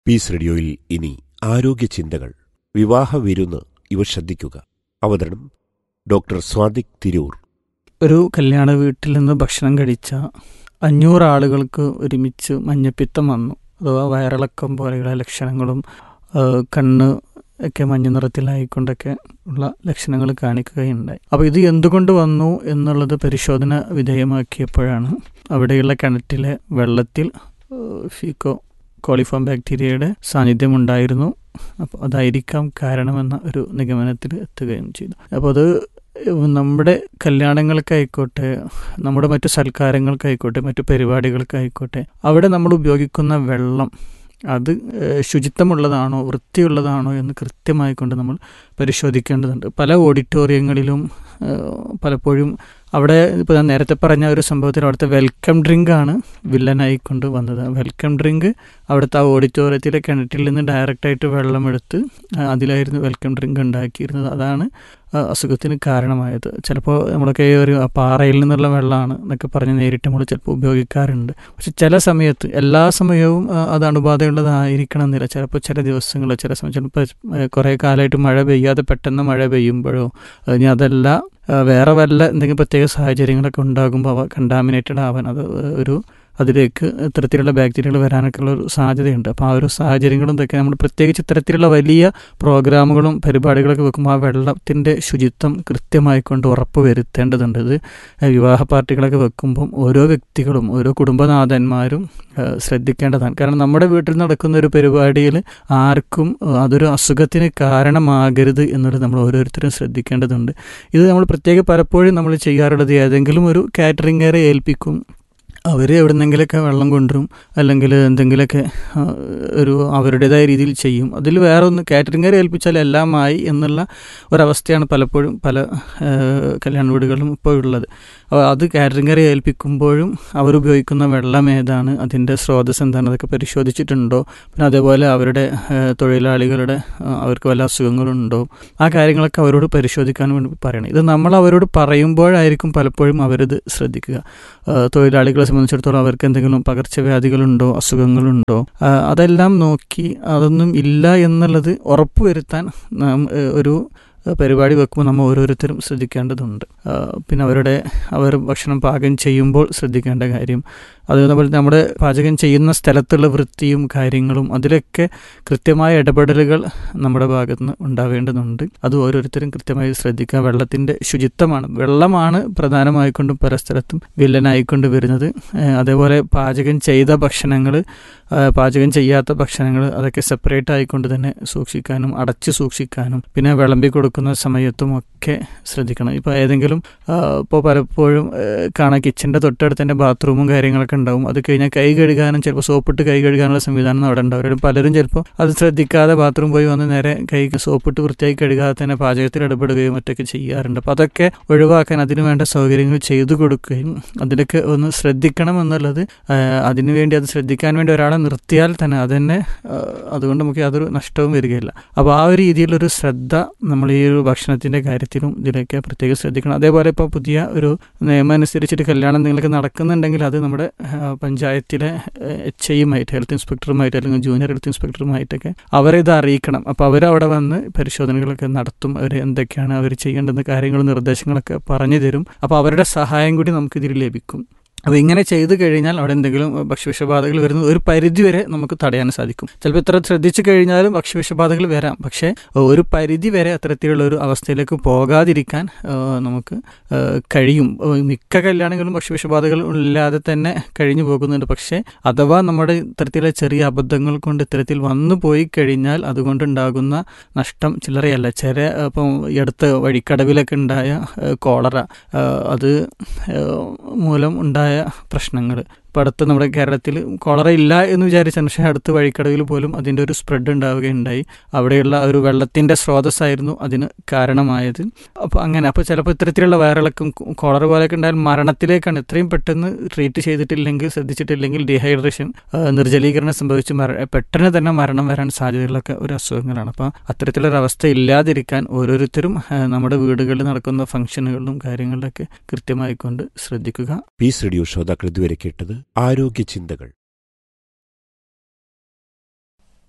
Piece റേഡിയോയിൽ ഇനി ആരോഗ്യ ചിന്തകൾ വിവാഹ വിരുന്ന് ഇവ ശ്രദ്ധിക്കുക അവതരണം ഡോക്ടർ സ്വാദിക് തിരൂർ ഒരു കല്യാണ വീട്ടിൽ നിന്ന് ഭക്ഷണം കഴിച്ച അഞ്ഞൂറ് ആളുകൾക്ക് ഒരുമിച്ച് മഞ്ഞപ്പിത്തം വന്നു അഥവാ വയറിളക്കം പോലെയുള്ള ലക്ഷണങ്ങളും ആ, കണ്ണ് ഒക്കെ മഞ്ഞ നിറത്തിലായിക്കൊണ്ടൊക്കെ ഉള്ള ലക്ഷണങ്ങൾ കാണിക്കുകയുണ്ടായി അപ്പോൾ ഇത് എന്തുകൊണ്ട് വന്നു എന്നുള്ളത് പരിശോധന വിധേയമാക്കിയപ്പോഴാണ് അവിടെയുള്ള കിണറ്റിലെ വെള്ളത്തിൽ ആ, ഫീക്കോ കോളിഫോം ബാക്ടീരിയയുടെ സാന്നിധ്യം ഉണ്ടായിരുന്നു അപ്പോൾ അതായിരിക്കാം കാരണമെന്ന ഒരു നിഗമനത്തിൽ എത്തുകയും ചെയ്തു അപ്പോൾ അത് നമ്മുടെ കല്യാണങ്ങൾക്കായിക്കോട്ടെ നമ്മുടെ മറ്റു സൽക്കാരങ്ങൾക്കായിക്കോട്ടെ മറ്റു പരിപാടികൾക്കായിക്കോട്ടെ അവിടെ നമ്മൾ ഉപയോഗിക്കുന്ന വെള്ളം അത് ഏഹ്, ശുചിത്വമുള്ളതാണോ വൃത്തിയുള്ളതാണോ എന്ന് കൃത്യമായി കൊണ്ട് നമ്മൾ പരിശോധിക്കേണ്ടതുണ്ട് പല ഓഡിറ്റോറിയങ്ങളിലും ഏഹ്, പലപ്പോഴും അവിടെ ഇപ്പോൾ ഞാൻ നേരത്തെ പറഞ്ഞ ഒരു സംഭവത്തിൽ അവിടുത്തെ വെൽക്കം ഡ്രിങ്ക് ആണ് വില്ലനായിക്കൊണ്ട് വന്നത് വെൽക്കം ഡ്രിങ്ക് അവിടുത്തെ ആ ഓഡിറ്റോറിയത്തിലെ കിണറ്റിൽ നിന്ന് ഡയറക്റ്റായിട്ട് വെള്ളമെടുത്ത് ആ, അതിലായിരുന്നു വെൽക്കം ഡ്രിങ്ക് ഉണ്ടാക്കിയിരുന്നത് അതാണ് ആ, അസുഖത്തിന് കാരണമായത് ചിലപ്പോൾ നമ്മളൊക്കെ ഈ ഒരു ആ പാറയിൽ നിന്നുള്ള വെള്ളമാണ് എന്നൊക്കെ പറഞ്ഞ് നേരിട്ട് നമ്മൾ ചിലപ്പോൾ ഉപയോഗിക്കാറുണ്ട് പക്ഷെ ചില സമയത്ത് എല്ലാ സമയവും ആ, അത് അണുബാധയുള്ളതായിരിക്കണം എന്നില്ല ചിലപ്പോൾ ചില ദിവസങ്ങൾ ചില സമയം ചിലപ്പോൾ കുറേ കാലമായിട്ട് മഴ പെയ്യാതെ പെട്ടെന്ന് മഴ പെയ്യുമ്പോഴോ ആ, ഇനി അതല്ല ആ, വേറെ വല്ല എന്തെങ്കിലും പ്രത്യേക സാഹചര്യങ്ങളൊക്കെ ഉണ്ടാകുമ്പോൾ അവ കണ്ടാമിനേറ്റഡ് ആവാൻ അത് ഒരു അതിലേക്ക് ഇത്തരത്തിലുള്ള ബാക്ടീരിയകൾ വരാനൊക്കെ ഉള്ള ഒരു സാധ്യതയുണ്ട് അപ്പോൾ ആ ഒരു സാഹചര്യങ്ങളും ഇതൊക്കെ നമ്മൾ പ്രത്യേകിച്ച് ഇത്തരത്തിലുള്ള വലിയ പ്രോഗ്രാമുകളും പരിപാടികളൊക്കെ വെക്കുമ്പോൾ ആ വെള്ളത്തിൻ്റെ ശുചിത്വം കൃത്യമായി കൊണ്ട് ഉറപ്പ് വരുത്തേണ്ടതുണ്ട് ഇത് വിവാഹ പാർട്ടികളൊക്കെ വെക്കുമ്പം ഓരോ വ്യക്തികളും ഓരോ കുടുംബനാഥന്മാരും ഏഹ്, ശ്രദ്ധിക്കേണ്ടതാണ് കാരണം നമ്മുടെ വീട്ടിൽ നടക്കുന്ന ഒരു പരിപാടിയിൽ ആർക്കും ഏഹ്, അതൊരു അസുഖത്തിന് കാരണമാകരുത് എന്നുള്ളത് നമ്മൾ ഓരോരുത്തരും ശ്രദ്ധിക്കേണ്ടതുണ്ട് ഇത് നമ്മൾ പ്രത്യേക പലപ്പോഴും നമ്മൾ ചെയ്യാറുള്ളത് ഏതെങ്കിലും ഒരു കാറ്ററിംഗറെ ഏൽപ്പിക്കും അവർ എവിടെന്നെങ്കിലൊക്കെ വെള്ളം കൊണ്ടുവരും അല്ലെങ്കിൽ എന്തെങ്കിലുമൊക്കെ ആ, ഒരു അവരുടേതായ രീതിയിൽ ചെയ്യും അതിൽ വേറെ ഒന്ന് കാറ്ററിംഗറെ ഏൽപ്പിച്ചാൽ എല്ലാമായി എന്നുള്ള ഒരവസ്ഥയാണ് പലപ്പോഴും പല ആ, കല്യാണ വീടുകളിലും ഇപ്പോൾ ഉള്ളത് അപ്പോൾ അത് കാറ്ററിംഗറെ ഏൽപ്പിക്കുമ്പോഴും അവരുപയോഗിക്കുന്ന വെള്ളം ഏതാണ് അതിൻ്റെ സ്രോതസ് എന്താണ് അതൊക്കെ പരിശോധിച്ചിട്ടുണ്ടോ പിന്നെ അതേപോലെ അവരുടെ ആ, തൊഴിലാളികളുടെ ആ, അവർക്ക് വല്ല അസുഖങ്ങളുണ്ടോ ആ കാര്യങ്ങളൊക്കെ അവരോട് പരിശോധിക്കാൻ വേണ്ടി പറയണം ഇത് നമ്മൾ അവരോട് പറയുമ്പോഴായിരിക്കും പലപ്പോഴും അവരിത് ശ്രദ്ധിക്കുക ആ, തൊഴിലാളികളെ സംബന്ധിച്ചിടത്തോളം അവർക്ക് എന്തെങ്കിലും പകർച്ചവ്യാധികളുണ്ടോ അസുഖങ്ങളുണ്ടോ ആ, അതെല്ലാം നോക്കി അതൊന്നും ഇല്ല എന്നുള്ളത് ഉറപ്പുവരുത്താൻ നാം ഏ, ഒരു ഏ, പരിപാടി വെക്കുമ്പോൾ നമ്മൾ ഓരോരുത്തരും ശ്രദ്ധിക്കേണ്ടതുണ്ട് ആ, പിന്നെ അവരുടെ അവർ ഭക്ഷണം പാകം ചെയ്യുമ്പോൾ ശ്രദ്ധിക്കേണ്ട കാര്യം അതുപോലെ നമ്മുടെ പാചകം ചെയ്യുന്ന സ്ഥലത്തുള്ള വൃത്തിയും കാര്യങ്ങളും അതിലൊക്കെ കൃത്യമായ ഇടപെടലുകൾ നമ്മുടെ ഭാഗത്ത് നിന്ന് ഉണ്ടാവേണ്ടതുണ്ട് അത് ഓരോരുത്തരും കൃത്യമായി ശ്രദ്ധിക്കുക വെള്ളത്തിൻ്റെ ശുചിത്വമാണ് വെള്ളമാണ് പ്രധാനമായിക്കൊണ്ടും പല സ്ഥലത്തും വില്ലനായിക്കൊണ്ട് വരുന്നത് ഏഹ് അതേപോലെ പാചകം ചെയ്ത ഭക്ഷണങ്ങൾ പാചകം ചെയ്യാത്ത ഭക്ഷണങ്ങൾ അതൊക്കെ സെപ്പറേറ്റ് ആയിക്കൊണ്ട് തന്നെ സൂക്ഷിക്കാനും അടച്ച് സൂക്ഷിക്കാനും പിന്നെ വിളമ്പി കൊടുക്കുന്ന സമയത്തും ഒക്കെ ശ്രദ്ധിക്കണം ഇപ്പോൾ ഏതെങ്കിലും ഇപ്പോൾ പലപ്പോഴും ഏഹ് കാണാം കിച്ചൻ്റെ തൊട്ടടുത്ത് തന്നെ ബാത്റൂമും കാര്യങ്ങളൊക്കെ ഉണ്ടാവും അത് കഴിഞ്ഞാൽ കൈ കഴുകാനും ചിലപ്പോൾ സോപ്പിട്ട് കൈ കഴുകാനുള്ള സംവിധാനം അവിടെ ഉണ്ടാവും പലരും ചിലപ്പോൾ അത് ശ്രദ്ധിക്കാതെ ബാത്റൂം പോയി വന്ന് നേരെ കൈ സോപ്പിട്ട് വൃത്തിയായി കഴുകാതെ തന്നെ പാചകത്തിൽ ഇടപെടുകയും മറ്റൊക്കെ ചെയ്യാറുണ്ട് അപ്പോൾ അതൊക്കെ ഒഴിവാക്കാൻ അതിനു വേണ്ട സൗകര്യങ്ങൾ ചെയ്തു കൊടുക്കുകയും അതിലൊക്കെ ഒന്ന് ശ്രദ്ധിക്കണം എന്നുള്ളത് ആഹ് അതിനു വേണ്ടി അത് ശ്രദ്ധിക്കാൻ വേണ്ടി ഒരാളെ നിർത്തിയാൽ തന്നെ അതന്നെ ആഹ് അതുകൊണ്ട് നമുക്ക് യാതൊരു നഷ്ടവും വരികയില്ല അപ്പോൾ ആ ഒരു രീതിയിലൊരു ശ്രദ്ധ നമ്മൾ ഈ ഒരു ഭക്ഷണത്തിൻ്റെ കാര്യത്തിലും ഇതിലൊക്കെ പ്രത്യേകം ശ്രദ്ധിക്കണം അതേപോലെ ഇപ്പോൾ പുതിയ ഒരു നിയമം അനുസരിച്ചിട്ട് കല്യാണം എന്തെങ്കിലുമൊക്കെ നടക്കുന്നുണ്ടെങ്കിൽ അത് നമ്മുടെ ആഹ് പഞ്ചായത്തിലെ എച്ച് ഐയുമായിട്ട് ഹെൽത്ത് ഇൻസ്പെക്ടറുമായിട്ട് അല്ലെങ്കിൽ ജൂനിയർ ഹെൽത്ത് ഇൻസ്പെക്ടറുമായിട്ടൊക്കെ അവരെ ഇത് അറിയിക്കണം അപ്പോൾ അവരവിടെ വന്ന് പരിശോധനകളൊക്കെ നടത്തും അവർ എന്തൊക്കെയാണ് അവർ ചെയ്യേണ്ടുന്ന കാര്യങ്ങളും നിർദ്ദേശങ്ങളൊക്കെ പറഞ്ഞു തരും അപ്പോൾ അവരുടെ സഹായം കൂടി നമുക്കിതിൽ ലഭിക്കും അപ്പോൾ ഇങ്ങനെ ചെയ്തു കഴിഞ്ഞാൽ അവിടെ എന്തെങ്കിലും ഭക്ഷ്യവിഷബാധകൾ വരുന്നത് ഒരു പരിധി വരെ നമുക്ക് തടയാൻ സാധിക്കും ചിലപ്പോൾ ഇത്ര ശ്രദ്ധിച്ചു കഴിഞ്ഞാലും ഭക്ഷ്യവിഷബാധകൾ വരാം പക്ഷേ ഒരു പരിധി വരെ അത്തരത്തിലുള്ള ഒരു അവസ്ഥയിലേക്ക് പോകാതിരിക്കാൻ ആ, നമുക്ക് ആ, കഴിയും ആ, മിക്ക കല്യാണങ്ങളും ഭക്ഷ്യവിഷബാധകൾ ഇല്ലാതെ തന്നെ കഴിഞ്ഞു പോകുന്നുണ്ട് പക്ഷേ അഥവാ നമ്മുടെ ഇത്തരത്തിലുള്ള ചെറിയ അബദ്ധങ്ങൾ കൊണ്ട് ഇത്തരത്തിൽ വന്നു പോയി കഴിഞ്ഞാൽ അതുകൊണ്ടുണ്ടാകുന്ന നഷ്ടം ചില്ലറയല്ല ചെറിയ ഇപ്പം ഈ അടുത്ത് വഴിക്കടവിലൊക്കെ ഉണ്ടായ ആ, കോളറ ആ, അത് ആ, മൂലം ഉണ്ടായ പ്രശ്നങ്ങൾ ഇപ്പോൾ അടുത്ത് നമ്മുടെ കേരളത്തിൽ കോളറ ഇല്ല എന്ന് വിചാരിച്ചാണ് പക്ഷേ അടുത്ത് വഴിക്കടവിൽ പോലും അതിൻ്റെ ഒരു സ്പ്രെഡ് ഉണ്ടാവുകയുണ്ടായി അവിടെയുള്ള ഒരു വെള്ളത്തിൻ്റെ സ്രോതസ്സായിരുന്നു അതിന് കാരണമായത് അപ്പോൾ അങ്ങനെ അപ്പോൾ ചിലപ്പോൾ ഇത്തരത്തിലുള്ള വയറിളക്കം കോളറ പോലെയൊക്കെ ഉണ്ടായാൽ മരണത്തിലേക്കാണ് എത്രയും പെട്ടെന്ന് ട്രീറ്റ് ചെയ്തിട്ടില്ലെങ്കിൽ ശ്രദ്ധിച്ചിട്ടില്ലെങ്കിൽ ഡീഹൈഡ്രേഷൻ നിർജ്ജലീകരണം സംഭവിച്ച് മര പെട്ടെന്ന് തന്നെ മരണം വരാൻ സാധ്യതയുള്ളൊക്കെ ഒരു അസുഖങ്ങളാണ് അപ്പോൾ അത്തരത്തിലൊരു അവസ്ഥ ഇല്ലാതിരിക്കാൻ ഓരോരുത്തരും ആ, നമ്മുടെ വീടുകളിൽ നടക്കുന്ന ഫംഗ്ഷനുകളിലും കാര്യങ്ങളിലൊക്കെ കൃത്യമായിക്കൊണ്ട് ശ്രദ്ധിക്കുക പീസ് റേഡിയോ ശ്രോതാക്കൾ ഇതുവരെ കേട്ടത് ആരോഗ്യ ചിന്തകൾ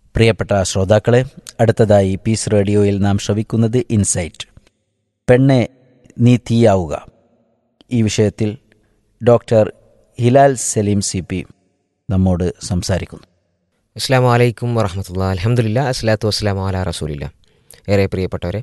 പ്രിയപ്പെട്ട ശ്രോതാക്കളെ അടുത്തതായി പീസ് റേഡിയോയിൽ നാം ശ്രവിക്കുന്നത് ഇൻസൈറ്റ് പെണ്ണെ നീ തീയാവുക ഈ വിഷയത്തിൽ doctor Hilal Salim C P നമ്മോട് സംസാരിക്കുന്നു അസ്സാം വലൈക്കും വറഹമത്തുള്ള അലഹമുല്ല അസ്ലാത്തു വസ്സലാം അല റസൂലില്ല ഏറെ പ്രിയപ്പെട്ടവരെ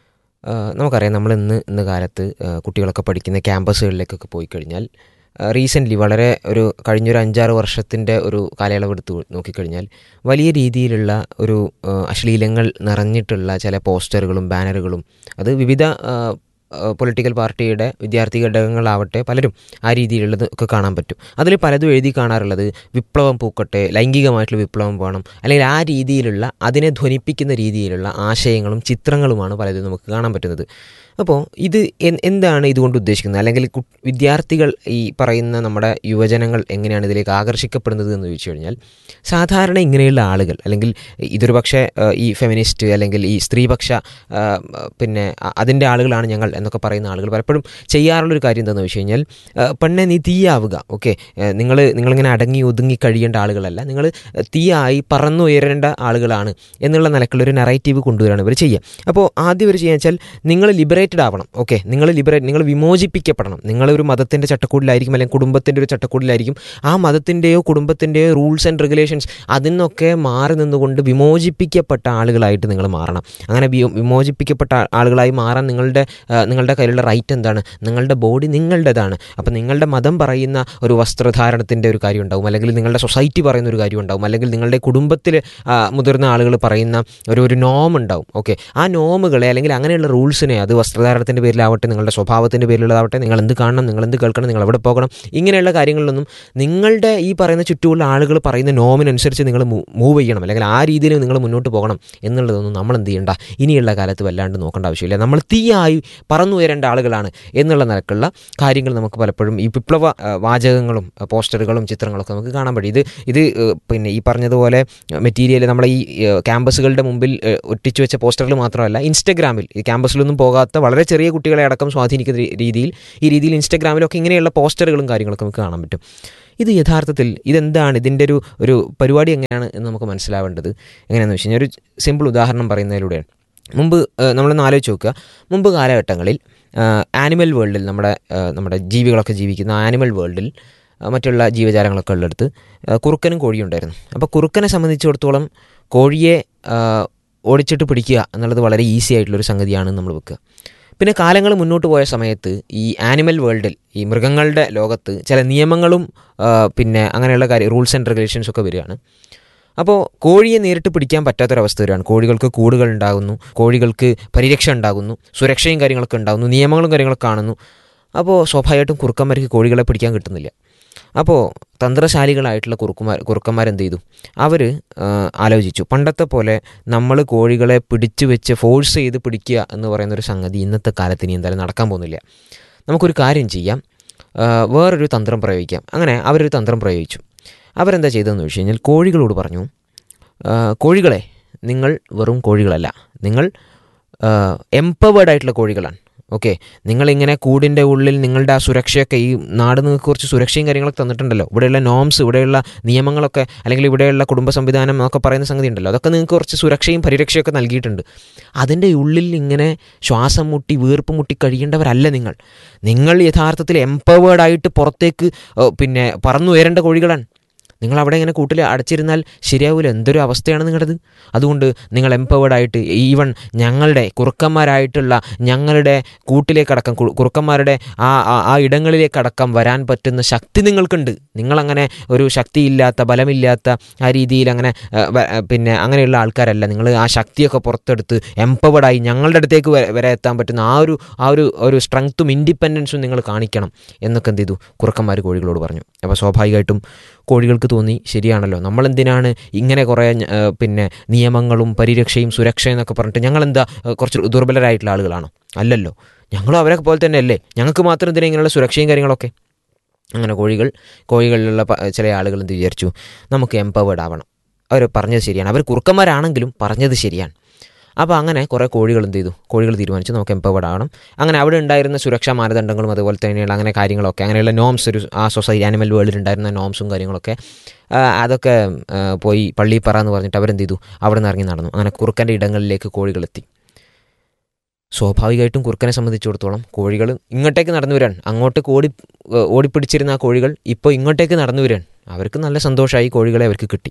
ആ, നമുക്കറിയാം നമ്മൾ ഇന്ന് ഇന്ന് കാലത്ത് ആ, കുട്ടികളൊക്കെ പഠിക്കുന്ന ക്യാമ്പസുകളിലേക്കൊക്കെ പോയി കഴിഞ്ഞാൽ റീസെൻ്റ്ലി വളരെ ഒരു കഴിഞ്ഞൊരു അഞ്ചാറ് വർഷത്തിൻ്റെ ഒരു കാലയളവ് എടുത്ത് നോക്കിക്കഴിഞ്ഞാൽ വലിയ രീതിയിലുള്ള ഒരു ആ, അശ്ലീലങ്ങൾ നിറഞ്ഞിട്ടുള്ള ചില പോസ്റ്ററുകളും ബാനറുകളും അത് വിവിധ പൊളിറ്റിക്കൽ പാർട്ടിയുടെ വിദ്യാർത്ഥി ഘടകങ്ങളാവട്ടെ പലരും ആ രീതിയിലുള്ളത് ഒക്കെ കാണാൻ പറ്റും അതിൽ പലതും എഴുതി കാണാറുള്ളത് വിപ്ലവം പൂക്കട്ടെ ലൈംഗികമായിട്ടുള്ള വിപ്ലവം വേണം അല്ലെങ്കിൽ ആ രീതിയിലുള്ള അതിനെ ധ്വനിപ്പിക്കുന്ന രീതിയിലുള്ള ആശയങ്ങളും ചിത്രങ്ങളുമാണ് പലതും നമുക്ക് കാണാൻ പറ്റുന്നത് അപ്പോൾ ഇത് എൻ- എന്താണ് ഇതുകൊണ്ട് ഉദ്ദേശിക്കുന്നത് അല്ലെങ്കിൽ കു- വിദ്യാർത്ഥികൾ ഈ പറയുന്ന നമ്മുടെ യുവജനങ്ങൾ എങ്ങനെയാണ് ഇതിലേക്ക് ആകർഷിക്കപ്പെടുന്നത് എന്ന് ചോദിച്ചു കഴിഞ്ഞാൽ സാധാരണ ഇങ്ങനെയുള്ള ആളുകൾ അല്ലെങ്കിൽ ഇതൊരു പക്ഷേ ഏഹ്, ഈ ഫെമിനിസ്റ്റ് അല്ലെങ്കിൽ ഈ സ്ത്രീപക്ഷ ഏഹ്, പിന്നെ അ- അതിൻ്റെ ആളുകളാണ് ഞങ്ങൾ എന്നൊക്കെ പറയുന്ന ആളുകൾ പലപ്പോഴും ചെയ്യാറുള്ളൊരു കാര്യം എന്താണെന്ന് വെച്ച് കഴിഞ്ഞാൽ ഏഹ്, പെണ്ണെ നീ തീയാവുക ഓക്കെ നിങ്ങൾ നിങ്ങളിങ്ങനെ അടങ്ങി ഒതുങ്ങി കഴിയേണ്ട ആളുകളല്ല നിങ്ങൾ തീയായി പറന്നുയരേണ്ട ആളുകളാണ് എന്നുള്ള നിലക്കുള്ള ഒരു നെറേറ്റീവ് കൊണ്ടുവരാണ് ഇവർ ചെയ്യുക അപ്പോൾ ആദ്യം ഇവർ ചെയ്യുക വെച്ചാൽ നിങ്ങൾ ലിബറേറ്റഡ് ആവണം ഓക്കെ നിങ്ങൾ ലിബറേറ്റ് നിങ്ങൾ വിമോചിപ്പിക്കപ്പെടണം നിങ്ങളൊരു മതത്തിൻ്റെ ചട്ടക്കൂടിലായിരിക്കും അല്ലെങ്കിൽ കുടുംബത്തിൻ്റെ ഒരു ചട്ടക്കൂടിലായിരിക്കും ആ മതത്തിൻ്റെയോ കുടുംബത്തിൻ്റെയോ റൂൾസ് ആൻഡ് റെഗുലേഷൻസ് അതിന്നൊക്കെ മാറി നിന്നുകൊണ്ട് വിമോചിപ്പിക്കപ്പെട്ട ആളുകളായിട്ട് നിങ്ങൾ മാറണം അങ്ങനെ വി- വിമോചിപ്പിക്കപ്പെട്ട ആ- ആളുകളായി മാറാൻ നിങ്ങളുടെ ആ, നിങ്ങളുടെ കയ്യിലുള്ള റൈറ്റ് എന്താണ് നിങ്ങളുടെ ബോഡി നിങ്ങളുടേതാണ് അപ്പോൾ നിങ്ങളുടെ മതം പറയുന്ന ഒരു വസ്ത്രധാരണത്തിൻ്റെ ഒരു കാര്യം ഉണ്ടാവും അല്ലെങ്കിൽ നിങ്ങളുടെ സൊസൈറ്റി പറയുന്ന ഒരു കാര്യം ഉണ്ടാവും അല്ലെങ്കിൽ നിങ്ങളുടെ കുടുംബത്തിൽ മുതിർന്ന ആളുകൾ പറയുന്ന ഒരു ഒരു നോം ഉണ്ടാവും ഓക്കെ ആ നോമുകളെ അല്ലെങ്കിൽ അങ്ങനെയുള്ള റൂൾസിനെ അത് വസ്ത്രധാരണത്തിൻ്റെ പേരിലാവട്ടെ നിങ്ങളുടെ സ്വഭാവത്തിൻ്റെ പേരിലുള്ളതാവട്ടെ നിങ്ങൾ എന്ത് കാണണം നിങ്ങൾ എന്ത് കേൾക്കണം നിങ്ങൾ എവിടെ പോകണം ഇങ്ങനെയുള്ള കാര്യങ്ങളിലൊന്നും നിങ്ങളുടെ ഈ പറയുന്ന ചുറ്റുമുള്ള ആളുകൾ പറയുന്ന നോമിനനുസരിച്ച് നിങ്ങൾ മൂവ് ചെയ്യണം അല്ലെങ്കിൽ ആ രീതിയിൽ നിങ്ങൾ മുന്നോട്ട് പോകണം എന്നുള്ളതൊന്നും നമ്മൾ എന്ത് ചെയ്യണ്ട ഇനിയുള്ള കാലത്ത് വല്ലാണ്ട് നോക്കേണ്ട ആവശ്യമില്ല നമ്മൾ തീയായി പറന്നുയരേണ്ട ആളുകളാണ് എന്നുള്ള നിലക്കുള്ള കാര്യങ്ങൾ നമുക്ക് പലപ്പോഴും ഈ വിപ്ലവ ആ, വാചകങ്ങളും ആ, പോസ്റ്ററുകളും ചിത്രങ്ങളൊക്കെ നമുക്ക് കാണാൻ പറ്റും ഇത് ഇത് ഏഹ്, പിന്നെ ഈ പറഞ്ഞതുപോലെ മെറ്റീരിയൽ നമ്മളെ ഈ ഏഹ്, ക്യാമ്പസുകളുടെ മുമ്പിൽ ഏഹ്, ഒട്ടിച്ചു വെച്ച പോസ്റ്ററുകൾ മാത്രമല്ല ഇൻസ്റ്റഗ്രാമിൽ ഈ ക്യാമ്പസിലൊന്നും പോകാത്ത വളരെ ചെറിയ കുട്ടികളെ അടക്കം സ്വാധീനിക്കുന്ന രീ- രീതിയിൽ ഈ രീതിയിൽ ഇൻസ്റ്റഗ്രാമിലൊക്കെ ഇങ്ങനെയുള്ള പോസ്റ്ററുകളും കാര്യങ്ങളൊക്കെ നമുക്ക് കാണാൻ പറ്റും ഇത് യഥാർത്ഥത്തിൽ ഇതെന്താണ് ഇതിൻ്റെ ഒരു ഒരു പരിപാടി എങ്ങനെയാണ് എന്ന് നമുക്ക് മനസ്സിലാവേണ്ടത് എങ്ങനെയാണെന്ന് വെച്ച് കഴിഞ്ഞാൽ ഒരു സിമ്പിൾ ഉദാഹരണം പറയുന്നതിലൂടെയാണ് മുമ്പ് ഏഹ്, നമ്മളൊന്ന് ആലോചിച്ച് നോക്കുക മുമ്പ് കാലഘട്ടങ്ങളിൽ ആനിമൽ വേൾഡിൽ നമ്മുടെ ഏഹ്, നമ്മുടെ ജീവികളൊക്കെ ജീവിക്കുന്ന ആനിമൽ വേൾഡിൽ ഏഹ്, മറ്റുള്ള ജീവജാലങ്ങളൊക്കെ ഉള്ളിടത്ത് ഏഹ്, കുറുക്കനും കോഴിയും ഉണ്ടായിരുന്നു അപ്പോൾ കുറുക്കനെ സംബന്ധിച്ചിടത്തോളം കോഴിയെ ഏഹ്, ഓടിച്ചിട്ട് പിടിക്കുക എന്നുള്ളത് വളരെ ഈസി ആയിട്ടുള്ളൊരു സംഗതിയാണ് നമ്മൾ വെക്കുക പിന്നെ കാലങ്ങൾ മുന്നോട്ട് പോയ സമയത്ത് ഈ ആനിമൽ വേൾഡിൽ ഈ മൃഗങ്ങളുടെ ലോകത്ത് ചില നിയമങ്ങളും ആ, പിന്നെ അങ്ങനെയുള്ള കാര്യം റൂൾസ് ആൻഡ് റെഗുലേഷൻസ് ഒക്കെ വരികയാണ് അപ്പോൾ കോഴിയെ നേരിട്ട് പിടിക്കാൻ പറ്റാത്തൊരവസ്ഥ വരികയാണ് കോഴികൾക്ക് കൂടുകൾ ഉണ്ടാകുന്നു കോഴികൾക്ക് പരിരക്ഷ ഉണ്ടാകുന്നു സുരക്ഷയും കാര്യങ്ങളൊക്കെ ഉണ്ടാകുന്നു നിയമങ്ങളും കാര്യങ്ങളൊക്കെ കാണുന്നു അപ്പോൾ സ്വാഭാവികമായിട്ടും കുറുക്കന്മാർക്ക് കോഴികളെ പിടിക്കാൻ കിട്ടുന്നില്ല അപ്പോൾ തന്ത്രശാലികളായിട്ടുള്ള കുറുക്കുമാർ കുറുക്കന്മാരെന്ത് ചെയ്തു അവർ ആലോചിച്ചു പണ്ടത്തെ പോലെ നമ്മൾ കോഴികളെ പിടിച്ചു വെച്ച് ഫോഴ്സ് ചെയ്ത് പിടിക്കുക എന്ന് പറയുന്നൊരു സംഗതി ഇന്നത്തെ കാലത്ത് ഇനി എന്തായാലും നടക്കാൻ പോകുന്നില്ല നമുക്കൊരു കാര്യം ചെയ്യാം ആ, വേറൊരു തന്ത്രം പ്രയോഗിക്കാം അങ്ങനെ അവരൊരു തന്ത്രം പ്രയോഗിച്ചു അവരെന്താ ചെയ്തതെന്ന് വെച്ച് കഴിഞ്ഞാൽ കോഴികളോട് പറഞ്ഞു ആ, കോഴികളെ നിങ്ങൾ വെറും കോഴികളല്ല നിങ്ങൾ എംപവേർഡ് ആയിട്ടുള്ള കോഴികളാണ് ഓക്കെ നിങ്ങളിങ്ങനെ കൂടിൻ്റെ ഉള്ളിൽ നിങ്ങളുടെ ആ സുരക്ഷയൊക്കെ ഈ നാട് നിങ്ങൾക്ക് കുറച്ച് സുരക്ഷയും കാര്യങ്ങളൊക്കെ തന്നിട്ടുണ്ടല്ലോ ഇവിടെയുള്ള നോംസ് ഇവിടെയുള്ള നിയമങ്ങളൊക്കെ അല്ലെങ്കിൽ ഇവിടെയുള്ള കുടുംബ സംവിധാനം എന്നൊക്കെ പറയുന്ന സംഗതി ഉണ്ടല്ലോ അതൊക്കെ നിങ്ങൾക്ക് കുറച്ച് സുരക്ഷയും പരിരക്ഷയൊക്കെ നൽകിയിട്ടുണ്ട് അതിൻ്റെ ഉള്ളിൽ ഇങ്ങനെ ശ്വാസം മുട്ടി വീർപ്പ് മുട്ടി കഴിയേണ്ടവരല്ല നിങ്ങൾ നിങ്ങൾ യഥാർത്ഥത്തിൽ എംപവേർഡ് ആയിട്ട് പുറത്തേക്ക് ഏഹ്, പിന്നെ പറന്നുയരേണ്ട കോഴികളാണ് നിങ്ങൾ അവിടെ ഇങ്ങനെ കൂട്ടിൽ അടച്ചിരുന്നാൽ ശരിയാവില്ല എന്തൊരു അവസ്ഥയാണ് നിങ്ങളുടേത് അതുകൊണ്ട് നിങ്ങൾ എംപവേർഡ് ആയിട്ട് ഈവൺ ഞങ്ങളുടെ കുറുക്കന്മാരായിട്ടുള്ള ഞങ്ങളുടെ കൂട്ടിലേക്കടക്കം കു- കുറുക്കന്മാരുടെ ആ ആ- ആ ഇടങ്ങളിലേക്കടക്കം വരാൻ പറ്റുന്ന ശക്തി നിങ്ങൾക്കുണ്ട് നിങ്ങളങ്ങനെ ഒരു ശക്തിയില്ലാത്ത ബലമില്ലാത്ത ആ രീതിയിൽ അങ്ങനെ ആ, വ- ആ, പിന്നെ അങ്ങനെയുള്ള ആൾക്കാരല്ല നിങ്ങൾ ആ ശക്തിയൊക്കെ പുറത്തെടുത്ത് എംപവേർഡ് ആയി ഞങ്ങളുടെ അടുത്തേക്ക് വരെ വരെ എത്താൻ പറ്റുന്ന ആ ഒരു ആ ഒരു ഒരു സ്ട്രെങ്ത്തും ഇൻഡിപെൻഡൻസും നിങ്ങൾ കാണിക്കണം എന്നൊക്കെ എന്ത് ചെയ്തു കുറുക്കന്മാർ കോഴികളോട് പറഞ്ഞു അപ്പോൾ സ്വാഭാവികമായിട്ടും കോഴികൾക്ക് തോന്നി ശരിയാണല്ലോ നമ്മളെന്തിനാണ് ഇങ്ങനെ കുറേ ഞ- ഏഹ് പിന്നെ നിയമങ്ങളും പരിരക്ഷയും സുരക്ഷയും എന്നൊക്കെ പറഞ്ഞിട്ട് ഞങ്ങളെന്താ ഏഹ് കുറച്ച് ദുർബലരായിട്ടുള്ള ആളുകളാണോ അല്ലല്ലോ ഞങ്ങളും അവരെ പോലെ തന്നെ അല്ലേ ഞങ്ങൾക്ക് മാത്രം എന്തിനാ ഇങ്ങനെയുള്ള സുരക്ഷയും കാര്യങ്ങളൊക്കെ അങ്ങനെ കോഴികൾ കോഴികളിലുള്ള പ- ചില ആളുകൾ എന്ത് വിചാരിച്ചു നമുക്ക് എംപവേർഡ് ആവണം അവർ പറഞ്ഞത് ശരിയാണ് അവർ കുറുക്കന്മാരാണെങ്കിലും പറഞ്ഞത് ശരിയാണ് അപ്പോൾ അങ്ങനെ കുറേ കോഴികൾ എന്ത് ചെയ്തു കോഴികൾ തീരുമാനിച്ചു നമുക്ക് എംപവേർഡ് ആവണം അങ്ങനെ അവിടെ ഉണ്ടായിരുന്ന സുരക്ഷാ മാനദണ്ഡങ്ങളും അതുപോലെ തന്നെയുള്ള അങ്ങനെ കാര്യങ്ങളൊക്കെ അങ്ങനെയുള്ള നോംസ് ഒരു ആ സൊസൈറ്റി ആനിമൽ വേൾഡിൽ ഉണ്ടായിരുന്ന നോംസും കാര്യങ്ങളൊക്കെ ആ, അതൊക്കെ ആ, പോയി പള്ളി പറ എന്ന് പറഞ്ഞിട്ട് അവരെന്ത് ചെയ്തു അവിടെ നിന്ന് ഇറങ്ങി നടന്നു അങ്ങനെ കുറുക്കൻ്റെ ഇടങ്ങളിലേക്ക് കോഴികളെത്തി സ്വാഭാവികമായിട്ടും കുറുക്കനെ സംബന്ധിച്ചിടത്തോളം കോഴികൾ ഇങ്ങോട്ടേക്ക് നടന്നു വരാൻ അങ്ങോട്ടേക്ക് ഓടി ഏഹ് ഓടിപ്പിടിച്ചിരുന്ന ആ കോഴികൾ ഇപ്പോൾ ഇങ്ങോട്ടേക്ക് നടന്നു വരാൻ അവർക്ക് നല്ല സന്തോഷമായി കോഴികളെ അവർക്ക് കിട്ടി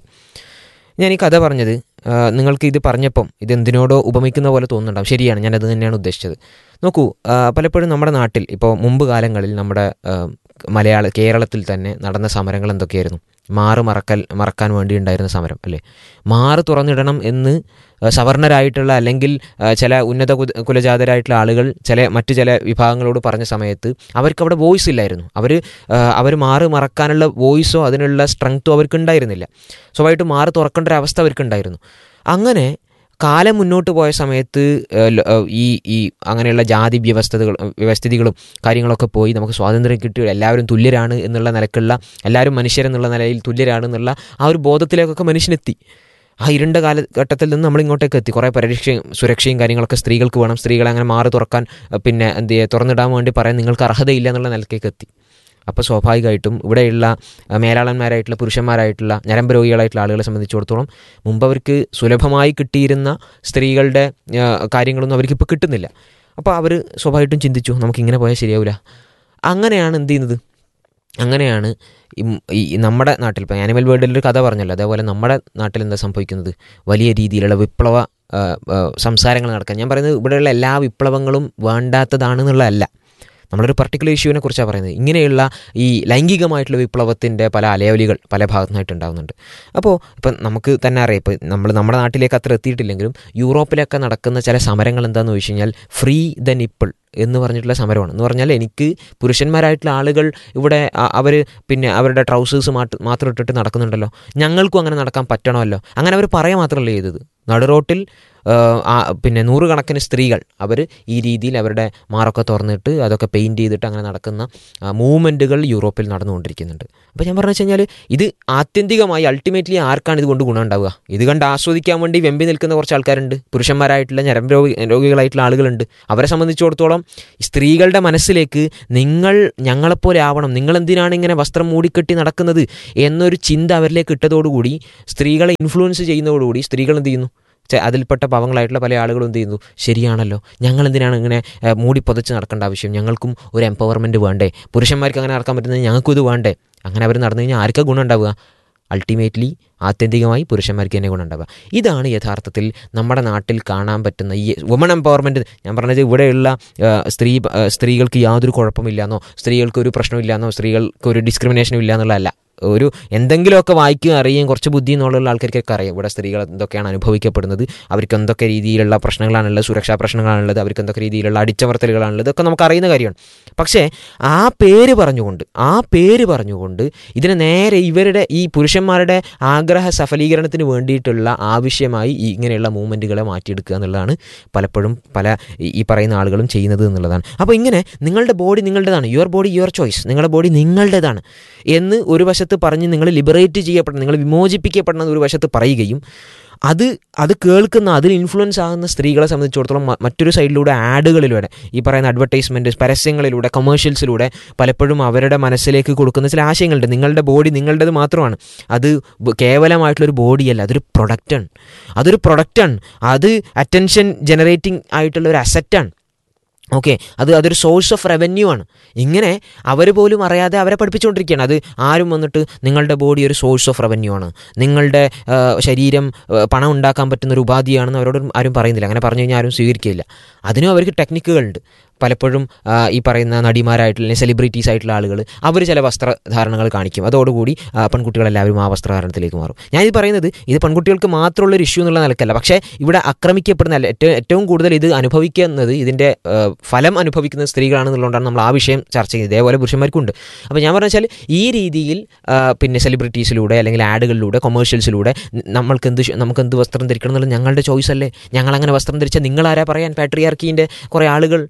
ഞാൻ ഈ കഥ പറഞ്ഞത് ആ, നിങ്ങൾക്ക് ഇത് പറഞ്ഞപ്പം ഇത് എന്തിനോടോ ഉപമിക്കുന്ന പോലെ തോന്നുന്നുണ്ടാവും ശരിയാണ് ഞാൻ അത് തന്നെയാണ് ഉദ്ദേശിച്ചത് നോക്കൂ ആ, പലപ്പോഴും നമ്മുടെ നാട്ടിൽ ഇപ്പോൾ മുമ്പ് കാലങ്ങളിൽ നമ്മുടെ ആ, മലയാള കേരളത്തിൽ തന്നെ നടന്ന സമരങ്ങൾ എന്തൊക്കെയായിരുന്നു മാറ് മറക്കൽ മറക്കാൻ വേണ്ടി ഉണ്ടായിരുന്ന സമരം അല്ലേ മാറ് തുറന്നിടണം എന്ന് ആ, സവർണരായിട്ടുള്ള അല്ലെങ്കിൽ ആ, ചില ഉന്നത കുല- കുലജാതരായിട്ടുള്ള ആളുകൾ ചില മറ്റു ചില വിഭാഗങ്ങളോട് പറഞ്ഞ സമയത്ത് അവർക്ക് അവിടെ വോയിസ് ഇല്ലായിരുന്നു അവർ അവർ മാറ് മറക്കാനുള്ള വോയിസോ അതിനുള്ള സ്ട്രെങ്തോ അവർക്ക് ഉണ്ടായിരുന്നില്ല സ്വാഭാവികമായിട്ടും മാറ് തുറക്കേണ്ട ഒരു അവസ്ഥ അവർക്കുണ്ടായിരുന്നു അങ്ങനെ കാലം മുന്നോട്ട് പോയ സമയത്ത് ഏഹ്, ല- ഏഹ്, ഈ ഈ അങ്ങനെയുള്ള ജാതി വ്യവസ്ഥതകൾ വ്യവസ്ഥിതികളും കാര്യങ്ങളൊക്കെ പോയി നമുക്ക് സ്വാതന്ത്ര്യം കിട്ടി എല്ലാവരും തുല്യരാണ് എന്നുള്ള നിലക്കുള്ള എല്ലാവരും മനുഷ്യരെന്നുള്ള നിലയിൽ തുല്യരാണ് എന്നുള്ള ആ ഒരു ബോധത്തിലേക്കൊക്കെ മനുഷ്യനെത്തി ആ ഇരുണ്ട കാലഘട്ടത്തിൽ നിന്ന് നമ്മൾ ഇങ്ങോട്ടേക്ക് എത്തി കുറേ പരിരക്ഷയും സുരക്ഷയും കാര്യങ്ങളൊക്കെ സ്ത്രീകൾക്ക് വേണം സ്ത്രീകളെ അങ്ങനെ മാറി തുറക്കാൻ ഏഹ്, പിന്നെ എന്ത് ചെയ്യുക തുറന്നിടാൻ വേണ്ടി പറയാൻ നിങ്ങൾക്ക് അർഹതയില്ല എന്നുള്ള നിലക്കേക്ക് എത്തി അപ്പോൾ സ്വാഭാവികമായിട്ടും ഇവിടെയുള്ള അഹ്, മേലാളന്മാരായിട്ടുള്ള പുരുഷന്മാരായിട്ടുള്ള ഞരമ്പ് രോഗികളായിട്ടുള്ള ആളുകളെ സംബന്ധിച്ചിടത്തോളം മുമ്പ് അവർക്ക് സുലഭമായി കിട്ടിയിരുന്ന സ്ത്രീകളുടെ അഹ്, കാര്യങ്ങളൊന്നും അവർക്ക് ഇപ്പോൾ കിട്ടുന്നില്ല അപ്പോൾ അവർ സ്വാഭാവികമായിട്ടും ചിന്തിച്ചു നമുക്കിങ്ങനെ പോയാൽ ശരിയാവില്ല അങ്ങനെയാണ് എന്ത് ചെയ്യുന്നത് അങ്ങനെയാണ് ഈ- ഈ നമ്മുടെ നാട്ടിൽ ഇപ്പോൾ ആനിമൽ വേൾഡിലൊരു കഥ പറഞ്ഞല്ലോ അതേപോലെ നമ്മുടെ നാട്ടിൽ എന്താ സംഭവിക്കുന്നത് വലിയ രീതിയിലുള്ള വിപ്ലവ ആ, ആ, സംസാരങ്ങൾ നടക്കാൻ ഞാൻ പറയുന്നത് ഇവിടെയുള്ള എല്ലാ വിപ്ലവങ്ങളും വേണ്ടാത്തതാണെന്നുള്ളതല്ല നമ്മളൊരു പർട്ടിക്കുലർ ഇഷ്യൂവിനെ കുറിച്ചാണ് പറയുന്നത് ഇങ്ങനെയുള്ള ഈ ലൈംഗികമായിട്ടുള്ള വിപ്ലവത്തിൻ്റെ പല അലയൊലികൾ പല ഭാഗത്തുനിന്നായിട്ട് ഉണ്ടാകുന്നുണ്ട് അപ്പോൾ ഇപ്പം നമുക്ക് തന്നെ അറിയാം ഇപ്പോൾ നമ്മൾ നമ്മുടെ നാട്ടിലേക്ക് അത്ര എത്തിയിട്ടില്ലെങ്കിലും യൂറോപ്പിലൊക്കെ നടക്കുന്ന ചില സമരങ്ങൾ എന്താണെന്ന് ചോദിച്ചു കഴിഞ്ഞാൽ ഫ്രീ ദ നിപ്പിൾ എന്ന് പറഞ്ഞിട്ടുള്ള സമരമാണ് എന്ന് പറഞ്ഞാൽ എനിക്ക് പുരുഷന്മാരായിട്ടുള്ള ആളുകൾ ഇവിടെ അവർ പിന്നെ അവരുടെ ട്രൗസേഴ്സ് മാത്രം ഇട്ടിട്ട് നടക്കുന്നുണ്ടല്ലോ ഞങ്ങൾക്കും അങ്ങനെ നടക്കാൻ പറ്റണമല്ലോ അങ്ങനെ അവർ പറയുക മാത്രമല്ല ചെയ്തത് നടുറോട്ടിൽ ആ, ആ, പിന്നെ നൂറുകണക്കിന് സ്ത്രീകൾ അവർ ഈ രീതിയിൽ അവരുടെ മാറൊക്കെ തുറന്നിട്ട് അതൊക്കെ പെയിൻറ് ചെയ്തിട്ട് അങ്ങനെ നടക്കുന്ന മൂവ്മെൻറ്റുകൾ യൂറോപ്പിൽ നടന്നുകൊണ്ടിരിക്കുന്നുണ്ട് അപ്പോൾ ഞാൻ പറഞ്ഞു വെച്ച് കഴിഞ്ഞാൽ ഇത് ആത്യന്തികമായി അൾട്ടിമേറ്റ്ലി ആർക്കാണ് ഇത് കൊണ്ട് ഗുണം ഉണ്ടാവുക ഇത് കണ്ട് ആസ്വദിക്കാൻ വേണ്ടി വെമ്പി നിൽക്കുന്ന കുറച്ച് ആൾക്കാരുണ്ട് പുരുഷന്മാരായിട്ടുള്ള ഞരമ്പ് രോഗി രോഗികളായിട്ടുള്ള ആളുകളുണ്ട് അവരെ സംബന്ധിച്ചിടത്തോളം സ്ത്രീകളുടെ മനസ്സിലേക്ക് നിങ്ങൾ ഞങ്ങളെപ്പോലെ ആവണം നിങ്ങൾ എന്തിനാണ് ഇങ്ങനെ വസ്ത്രം മൂടിക്കെട്ടി നടക്കുന്നത് എന്നൊരു ചിന്ത അവരിലേക്ക് ഇട്ടതോടുകൂടി സ്ത്രീകളെ ഇൻഫ്ലുവൻസ് ചെയ്യുന്നതോടുകൂടി സ്ത്രീകൾ എന്ത് ചെയ്യുന്നു ചെ- അതിൽപ്പെട്ട പാവങ്ങളായിട്ടുള്ള പല ആളുകളും എന്ത് ചെയ്യുന്നു ശരിയാണല്ലോ ഞങ്ങൾ എന്തിനാണ് ഇങ്ങനെ ഏഹ്, മൂടി പുതച്ച് നടക്കേണ്ട ആവശ്യം ഞങ്ങൾക്കും ഒരു എംപവർമെൻറ്റ് വേണ്ടേ പുരുഷന്മാർക്ക് അങ്ങനെ നടക്കാൻ പറ്റുന്നത് ഞങ്ങൾക്കും ഇത് വേണ്ടേ അങ്ങനെ അവർ നടന്നു കഴിഞ്ഞാൽ ആർക്കാ ഗുണം ഉണ്ടാവുക അൾട്ടിമേറ്റ്ലി ആത്യന്തികമായി പുരുഷന്മാർക്ക് തന്നെ ഗുണമുണ്ടാവുക ഇതാണ് യഥാർത്ഥത്തിൽ നമ്മുടെ നാട്ടിൽ കാണാൻ പറ്റുന്ന ഈ വുമൺ എംപവർമെൻറ്റ് ഞാൻ പറഞ്ഞത് ഇവിടെയുള്ള ആ, സ്ത്രീ ആ, സ്ത്രീകൾക്ക് യാതൊരു കുഴപ്പമില്ലാന്നോ സ്ത്രീകൾക്ക് ഒരു പ്രശ്നമില്ലാന്നോ സ്ത്രീകൾക്ക് ഒരു ഡിസ്ക്രിമിനേഷനും ഇല്ലാന്നുള്ളതല്ല ഒരു എന്തെങ്കിലുമൊക്കെ വായിക്കുകയും അറിയുകയും കുറച്ച് ബുദ്ധി എന്നുള്ള ആൾക്കാർക്കൊക്കെ അറിയാം ഇവിടെ സ്ത്രീകൾ എന്തൊക്കെയാണ് അനുഭവിക്കപ്പെടുന്നത് അവർക്ക് എന്തൊക്കെ രീതിയിലുള്ള പ്രശ്നങ്ങളാണുള്ളത് സുരക്ഷാ പ്രശ്നങ്ങളാണുള്ളത് അവർക്ക് എന്തൊക്കെ രീതിയിലുള്ള അടിച്ചമർത്തലുകളാണുള്ളത് ഇതൊക്കെ നമുക്ക് അറിയുന്ന കാര്യമാണ് പക്ഷേ ആ പേര് പറഞ്ഞുകൊണ്ട് ആ പേര് പറഞ്ഞുകൊണ്ട് ഇതിനെ നേരെ ഇവരുടെ ഈ പുരുഷന്മാരുടെ ആഗ്രഹ സഫലീകരണത്തിന് വേണ്ടിയിട്ടുള്ള ആവശ്യമായി ഈ ഇങ്ങനെയുള്ള മൂവ്മെൻറ്റുകളെ മാറ്റിയെടുക്കുക എന്നുള്ളതാണ് പലപ്പോഴും പല ഈ- ഈ പറയുന്ന ആളുകളും ചെയ്യുന്നത് എന്നുള്ളതാണ് അപ്പോൾ ഇങ്ങനെ നിങ്ങളുടെ ബോഡി നിങ്ങളുടേതാണ് യുവർ ബോഡി യുവർ ചോയ്സ് നിങ്ങളുടെ ബോഡി നിങ്ങളുടേതാണ് എന്ന് ഒരു വശത്ത് പറഞ്ഞ് നിങ്ങൾ ലിബറേറ്റ് ചെയ്യപ്പെടണം നിങ്ങൾ വിമോചിപ്പിക്കപ്പെടണം എന്ന് ഒരു വശത്ത് പറയുകയും അത് അത് കേൾക്കുന്ന അതിൽ ഇൻഫ്ലുവൻസ് ആകുന്ന സ്ത്രീകളെ സംബന്ധിച്ചിടത്തോളം മ- മറ്റൊരു സൈഡിലൂടെ ആഡുകളിലൂടെ ഈ പറയുന്ന അഡ്വർടൈസ്മെൻറ്റ് പരസ്യങ്ങളിലൂടെ കമേഴ്ഷ്യൽസിലൂടെ പലപ്പോഴും അവരുടെ മനസ്സിലേക്ക് കൊടുക്കുന്ന ചില ആശയങ്ങളുണ്ട് നിങ്ങളുടെ ബോഡി നിങ്ങളുടേത് മാത്രമാണ് അത് ബ- കേവലമായിട്ടുള്ളൊരു ബോഡിയല്ല അതൊരു പ്രൊഡക്റ്റാണ് അതൊരു പ്രൊഡക്റ്റാണ് അത് അറ്റൻഷൻ ജനറേറ്റിംഗ് ആയിട്ടുള്ള ഒരു അസറ്റാണ് ഓക്കെ അത് അതൊരു സോഴ്സ് ഓഫ് റവന്യൂ ആണ് ഇങ്ങനെ അവർ പോലും അറിയാതെ അവരെ പഠിപ്പിച്ചുകൊണ്ടിരിക്കുകയാണ് അത് ആരും വന്നിട്ട് നിങ്ങളുടെ ബോഡി ഒരു സോഴ്സ് ഓഫ് റവന്യൂ ആണ് നിങ്ങളുടെ ആ, ശരീരം ആ, പണം ഉണ്ടാക്കാൻ പറ്റുന്ന ഒരു ഉപാധിയാണെന്ന് അവരോട് ആരും പറയുന്നില്ല അങ്ങനെ പറഞ്ഞു കഴിഞ്ഞാൽ ആരും സ്വീകരിക്കില്ല അതിനും അവർക്ക് ടെക്നിക്കുകളുണ്ട് പലപ്പോഴും ആ, ഈ പറയുന്ന നടിമാരായിട്ടുള്ള അല്ലെങ്കിൽ സെലിബ്രിറ്റീസ് ആയിട്ടുള്ള ആളുകൾ അവർ ചില വസ്ത്രധാരണങ്ങൾ കാണിക്കും അതോടുകൂടി ആ, പെൺകുട്ടികളെല്ലാവരും ആ വസ്ത്രധാരണത്തിലേക്ക് മാറും ഞാനിത് പറയുന്നത് ഇത് പെൺകുട്ടികൾക്ക് മാത്രമുള്ള ഒരു ഇഷ്യൂ എന്നുള്ള നിലക്കല്ല പക്ഷേ ഇവിടെ ആക്രമിക്കപ്പെടുന്ന അല്ല, ഏറ്റവും ഏറ്റവും കൂടുതൽ ഇത് അനുഭവിക്കുന്നത് ഇതിൻ്റെ ആ, ഫലം അനുഭവിക്കുന്നത് സ്ത്രീകളാണെന്നുള്ളതുകൊണ്ടാണ് നമ്മൾ ആ വിഷയം ചർച്ച ചെയ്യുന്നത് ഇതേപോലെ പുരുഷന്മാർക്കുണ്ട് അപ്പോൾ ഞാൻ പറഞ്ഞ വെച്ചാൽ ഈ രീതിയിൽ ആ, പിന്നെ സെലിബ്രിറ്റീസിലൂടെ അല്ലെങ്കിൽ ആഡുകളിലൂടെ കൊമേഴ്ഷ്യൽസിലൂടെ നമ്മൾക്ക് എന്ത് ഷ- നമുക്ക് എന്ത് വസ്ത്രം ധരിക്കണം എന്നുള്ളത് ഞങ്ങളുടെ ചോയ്സ് അല്ലേ ഞങ്ങൾ അങ്ങനെ വസ്ത്രം ധരിച്ചാൽ നിങ്ങളാരാ പറയാൻ പാട്രിയാർക്കീൻ്റെ കുറേ ആളുകൾ ഞങ്ങളോട്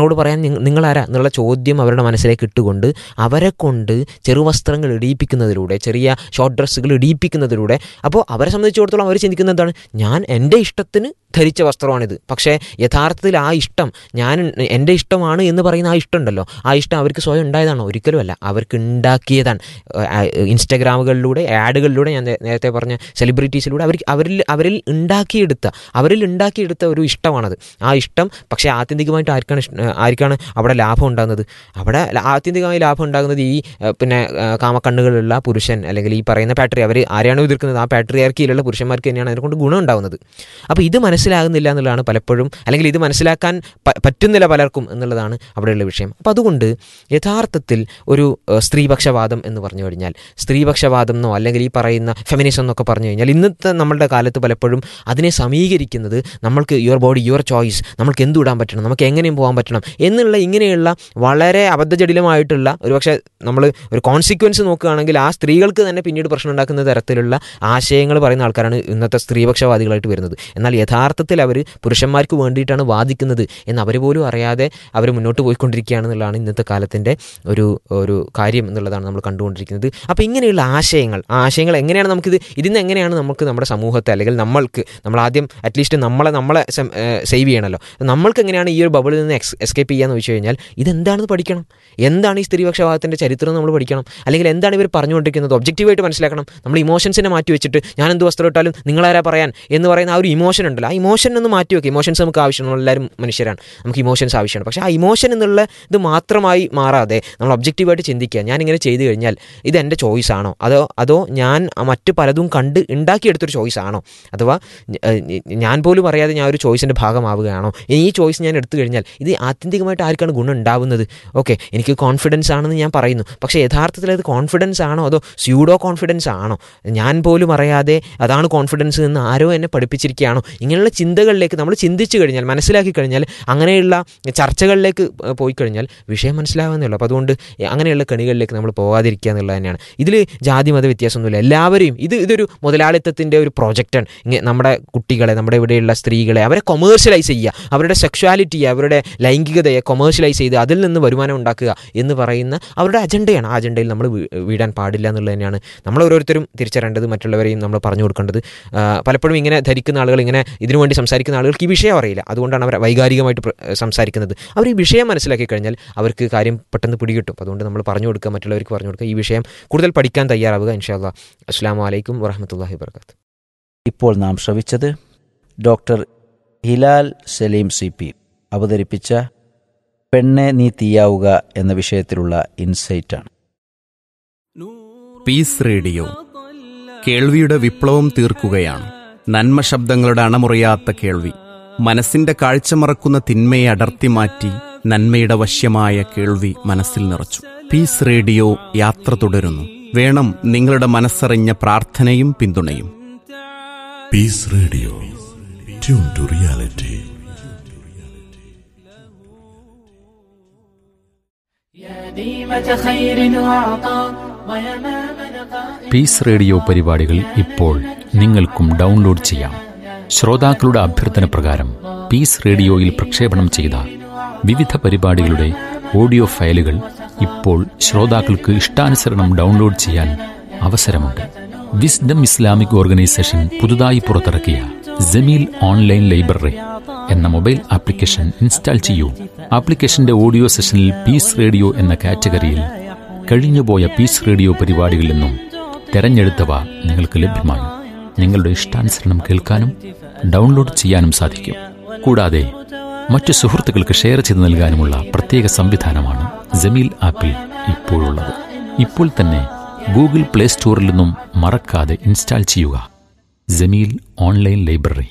ഞങ്ങളോട് പറയാൻ നിങ്ങ- നിങ്ങളാരാ എന്നുള്ള ചോദ്യം അവരുടെ മനസ്സിലേക്ക് ഇട്ടുകൊണ്ട് അവരെ കൊണ്ട് ചെറുവസ്ത്രങ്ങൾ ഇടിയിപ്പിക്കുന്നതിലൂടെ ചെറിയ ഷോർട്ട് ഡ്രസ്സുകൾ ഇടിയിപ്പിക്കുന്നതിലൂടെ അപ്പോൾ അവരെ സംബന്ധിച്ചിടത്തോളം അവർ ചിന്തിക്കുന്നത് എന്താണ് ഞാൻ എൻ്റെ ഇഷ്ടത്തിന് ധരിച്ച വസ്ത്രമാണിത് പക്ഷേ യഥാർത്ഥത്തിൽ ആ ഇഷ്ടം ഞാൻ എൻ്റെ ഇഷ്ടമാണ് എന്ന് പറയുന്ന ആ ഇഷ്ടം ഉണ്ടല്ലോ ആ ഇഷ്ടം അവർക്ക് സ്വയം ഉണ്ടായതാണോ ഒരിക്കലുമല്ല അവർക്ക് ഉണ്ടാക്കിയതാണ് ആ, ഇൻസ്റ്റഗ്രാമുകളിലൂടെ ആഡുകളിലൂടെ ഞാൻ നേ- നേരത്തെ പറഞ്ഞ സെലിബ്രിറ്റീസിലൂടെ അവർ അവരിൽ അവരിൽ ഉണ്ടാക്കിയെടുത്ത അവരിൽ ഉണ്ടാക്കിയെടുത്ത ഒരു ഇഷ്ടമാണത് ആ ഇഷ്ടം പക്ഷേ ആത്യന്തികമായിട്ട് ആർക്കാണ് ഇഷ്ട- ആർക്കാണ് അവിടെ ലാഭം ഉണ്ടാകുന്നത് അവിടെ ല- ആത്യന്തികമായി ലാഭം ഉണ്ടാകുന്നത് ഈ ഏഹ്, പിന്നെ ഏഹ്, കാമക്കണ്ണുകളുള്ള പുരുഷൻ അല്ലെങ്കിൽ ഈ പറയുന്ന പാട്രി അവർ ആരെയാണോ എതിർക്കുന്നത് ആ പാട്രിയാർക്കിയിലുള്ള പുരുഷന്മാർക്ക് തന്നെയാണ് അതിനെക്കൊണ്ട് ഗുണം ഉണ്ടാകുന്നത് അപ്പോൾ ഇത് മനസ്സിലാകുന്നില്ല എന്നുള്ളതാണ് പലപ്പോഴും അല്ലെങ്കിൽ ഇത് മനസ്സിലാക്കാൻ പ- പറ്റുന്നില്ല പലർക്കും എന്നുള്ളതാണ് അവിടെയുള്ള വിഷയം അപ്പോൾ അതുകൊണ്ട് യഥാർത്ഥത്തിൽ ഒരു ഏഹ്, സ്ത്രീപക്ഷവാദം എന്ന് പറഞ്ഞു കഴിഞ്ഞാൽ സ്ത്രീപക്ഷവാദം എന്നോ അല്ലെങ്കിൽ ഈ പറയുന്ന ഫെമിനിസം എന്നൊക്കെ പറഞ്ഞു കഴിഞ്ഞാൽ ഇന്നത്തെ നമ്മളുടെ കാലത്ത് പലപ്പോഴും അതിനെ സമീകരിക്കുന്നത് നമ്മൾക്ക് യുവർ ബോഡി യുവർ ചോയ്സ് നമ്മൾക്ക് എന്തുവിടാൻ പറ്റണം നമുക്ക് എങ്ങനെയും പോകാൻ പറ്റണം എന്നുള്ള ഇങ്ങനെയുള്ള വളരെ അബദ്ധജടിലമായിട്ടുള്ള ഒരുപക്ഷെ നമ്മൾ ഒരു കോൺസിക്വൻസ് നോക്കുകയാണെങ്കിൽ ആ സ്ത്രീകൾക്ക് തന്നെ പിന്നീട് പ്രശ്നം ഉണ്ടാക്കുന്ന തരത്തിലുള്ള ആശയങ്ങൾ പറയുന്ന ആൾക്കാരാണ് ഇന്നത്തെ സ്ത്രീപക്ഷവാദികളായിട്ട് വരുന്നത് എന്നാൽ യഥാർത്ഥത്തിൽ അവർ പുരുഷന്മാർക്ക് വേണ്ടിയിട്ടാണ് വാദിക്കുന്നത് എന്ന് അവർ പോലും അറിയാതെ അവർ മുന്നോട്ട് പോയിക്കൊണ്ടിരിക്കുകയാണെന്നുള്ളതാണ് ഇന്നത്തെ കാലത്തിൻ്റെ ഒരു ഒരു കാര്യം എന്നുള്ളതാണ് നമ്മൾ കണ്ടുകൊണ്ടിരിക്കുന്നത് അപ്പോൾ ഇങ്ങനെയുള്ള ആശയങ്ങൾ ആ ആശയങ്ങൾ എങ്ങനെയാണ് നമുക്കിത് ഇതിൽ നിന്ന് എങ്ങനെയാണ് നമുക്ക് നമ്മുടെ സമൂഹത്തെ അല്ലെങ്കിൽ നമ്മൾക്ക് നമ്മൾ ആദ്യം അറ്റ്ലീസ്റ്റ് നമ്മളെ നമ്മളെ സേവ് ചെയ്യണമല്ലോ നമ്മൾക്ക് എങ്ങനെയാണ് ഈ ഒരു ബബിളിൽ നിന്ന് എക്സ് എസ്കേപ്പ് ചെയ്യാന്ന് വെച്ച് കഴിഞ്ഞാൽ ഇതെന്താണെന്ന് പഠിക്കണം എന്താണ് ഈ സ്ത്രീപക്ഷവാദത്തിൻ്റെ ചരിത്രം നമ്മൾ പഠിക്കണം അല്ലെങ്കിൽ എന്താണ് ഇവർ പറഞ്ഞുകൊണ്ടിരിക്കുന്നത് ഒബ്ജക്റ്റീവായിട്ട് മനസ്സിലാക്കണം നമ്മൾ ഇമോഷൻസിനെ മാറ്റി വെച്ചിട്ട് ഞാൻ എന്ത് വസ്ത്രം ഇട്ടാലും നിങ്ങളാരാ പറയാൻ എന്ന് പറയുന്ന ആ ഒരു ഇമോഷൻ ഉണ്ടല്ലോ ആ ഇമോഷൻ ഒന്ന് മാറ്റി വെക്കുക ഇമോഷൻസ് നമുക്ക് ആവശ്യമാണ് എല്ലാവരും മനുഷ്യരാണ് നമുക്ക് ഇമോഷൻസ് ആവശ്യമാണ് പക്ഷേ ആ ഇമോഷൻ എന്നുള്ള ഇത് മാത്രമായി മാറാതെ നമ്മൾ ഒബ്ജക്റ്റീവായിട്ട് ചിന്തിക്കുക ഞാൻ ഇങ്ങനെ ചെയ്തു കഴിഞ്ഞാൽ ഇത് എൻ്റെ ചോയ്സ് ആണോ അതോ അതോ ഞാൻ മറ്റു പലതും കണ്ട് ഉണ്ടാക്കിയെടുത്തൊരു ചോയ്സ് ആണോ അഥവാ ഏഹ്, ഞാൻ പോലും അറിയാതെ ഞാൻ ഒരു ചോയ്സിൻ്റെ ഭാഗമാവുകയാണോ ഇനി ഈ ചോയ്സ് ഞാൻ എടുത്തു കഴിഞ്ഞാൽ ഇത് ആത്യന്തികമായിട്ട് ആർക്കാണ് ഗുണം ഉണ്ടാവുന്നത് ഓക്കെ എനിക്ക് കോൺഫിഡൻസ് ആണെന്ന് ഞാൻ പറയുന്നു പക്ഷേ യഥാർത്ഥത്തിൽ അത് കോൺഫിഡൻസ് ആണോ അതോ സ്യൂഡോ കോൺഫിഡൻസ് ആണോ ഞാൻ പോലും അറിയാതെ അതാണ് കോൺഫിഡൻസ് എന്ന് ആരോ എന്നെ പഠിപ്പിച്ചിരിക്കുകയാണോ ഇങ്ങനെയുള്ള ചിന്തകളിലേക്ക് നമ്മൾ ചിന്തിച്ചു കഴിഞ്ഞാൽ മനസ്സിലാക്കി കഴിഞ്ഞാൽ അങ്ങനെയുള്ള ചർച്ചകളിലേക്ക് ഏഹ്, പോയി കഴിഞ്ഞാൽ വിഷയം മനസ്സിലാവുന്നേ ഉള്ളൂ അപ്പോൾ അതുകൊണ്ട് അങ്ങനെയുള്ള കണികളിലേക്ക് നമ്മൾ പോകാതിരിക്കുക എന്നുള്ളത് തന്നെയാണ് ഇതിൽ ജാതി മത വ്യത്യാസമൊന്നുമില്ല എല്ലാവരെയും ഇത് ഇതൊരു മുതലാളിത്തത്തിൻ്റെ ഒരു പ്രോജക്റ്റാണ് ഇങ്ങനെ നമ്മുടെ കുട്ടികളെ നമ്മുടെ ഇവിടെയുള്ള സ്ത്രീകളെ അവരെ കൊമേഴ്ഷ്യലൈസ് ചെയ്യുക അവരുടെ സെക്ഷുവാലിറ്റി അവരുടെ ലൈംഗികതയെ കൊമേഴ്ഷ്യലൈസ് ചെയ്ത് അതിൽ നിന്ന് വരുമാനം ഉണ്ടാക്കുക എന്ന് പറയുന്ന അവരുടെ അജണ്ടയാണ് ആ അജണ്ടയിൽ നമ്മൾ വീ- വീഴാൻ പാടില്ല എന്നുള്ളത് തന്നെയാണ് നമ്മൾ ഓരോരുത്തരും തിരിച്ചറിയേണ്ടത് മറ്റുള്ളവരെയും നമ്മൾ പറഞ്ഞു കൊടുക്കേണ്ടത് ആ, പലപ്പോഴും ഇങ്ങനെ ധരിക്കുന്ന ആളുകൾ ഇങ്ങനെ ഇതിനു വേണ്ടി സംസാരിക്കുന്ന ആളുകൾക്ക് ഈ വിഷയം അറിയില്ല അതുകൊണ്ടാണ് അവർ വൈകാരികമായിട്ട് പ്ര- സംസാരിക്കുന്നത് അവർ ഈ വിഷയം മനസ്സിലാക്കി കഴിഞ്ഞാൽ അവർക്ക് കാര്യം പെട്ടെന്ന് പിടികിട്ടും അപ്പോൾ അതുകൊണ്ട് നമ്മൾ പറഞ്ഞു കൊടുക്കുക മറ്റുള്ളവർക്ക് പറഞ്ഞു കൊടുക്കുക ഈ വിഷയം കൂടുതൽ പഠിക്കാൻ തയ്യാറാവുക ഇൻഷാല്ലാ അസ്സാം വലൈക്കും വറഹമത്തല്ലാഹി വർക്കാത്ത് ഇപ്പോൾ നാം ശ്രവിച്ചത് doctor Hilal Salim C P അവതരിപ്പിച്ച പെണ്ണെ നീ തീയാവുക എന്ന വിഷയത്തിലുള്ള ഇൻസൈറ്റാണ് പീസ് റേഡിയോ കേൾവിയുടെ വിപ്ലവം തീർക്കുകയാണ് നന്മ ശബ്ദങ്ങളുടെ അണമുറിയാത്ത കേൾവി മനസ്സിന്റെ കാഴ്ച മറക്കുന്ന തിന്മയെ അടർത്തി മാറ്റി നന്മയുടെ വശ്യമായ കേൾവി മനസ്സിൽ നിറച്ചു പീസ് റേഡിയോ യാത്ര തുടരുന്നു വേണം നിങ്ങളുടെ മനസ്സറിഞ്ഞ പ്രാർത്ഥനയും പിന്തുണയും Peace Radio. Tune to reality. ديمة خير وعطاء ويمام نقاء peace radio പരിപാടികൾ ഇപ്പോൾ നിങ്ങൾക്കും ഡൗൺലോഡ് ചെയ്യാം ശ്രോതാക്കളുടെ അഭ്യർത്ഥന പ്രകാരം പീസ് റേഡിയോയിൽ പ്രക്ഷേപണം ചെയ്ത വിവിധ പരിപാടികളുടെ ഓഡിയോ ഫയലുകൾ ഇപ്പോൾ ശ്രോതാക്കൾക്ക് ഇഷ്ടാനുസരണം ഡൗൺലോഡ് ചെയ്യാൻ അവസരമുണ്ട് വിസ്ഡം ഇസ്ലാമിക് ഓർഗനൈസേഷൻ പുതുതായി പുറത്തിറക്കിയ ജമീൽ ഓൺലൈൻ ലൈബ്രറി എന്ന മൊബൈൽ ആപ്ലിക്കേഷൻ ഇൻസ്റ്റാൾ ചെയ്യൂ ആപ്ലിക്കേഷന്റെ ഓഡിയോ സെഷനിൽ പീസ് റേഡിയോ എന്ന കാറ്റഗറിയിൽ കഴിഞ്ഞുപോയ പീസ് റേഡിയോ പരിപാടികളിൽ നിന്നും തെരഞ്ഞെടുത്തവ നിങ്ങൾക്ക് ലഭ്യമാണ് നിങ്ങളുടെ ഇഷ്ടാനുസരണം കേൾക്കാനും ഡൗൺലോഡ് ചെയ്യാനും സാധിക്കും കൂടാതെ മറ്റു സുഹൃത്തുക്കൾക്ക് ഷെയർ ചെയ്ത് നൽകാനുമുള്ള പ്രത്യേക സംവിധാനമാണ് ജമീൽ ആപ്പിൽ ഇപ്പോഴുള്ളത് ഇപ്പോൾ തന്നെ ഗൂഗിൾ പ്ലേ സ്റ്റോറിൽ നിന്നും മറക്കാതെ ഇൻസ്റ്റാൾ ചെയ്യുക ജമീൽ ഓൺലൈൻ ലൈബ്രറി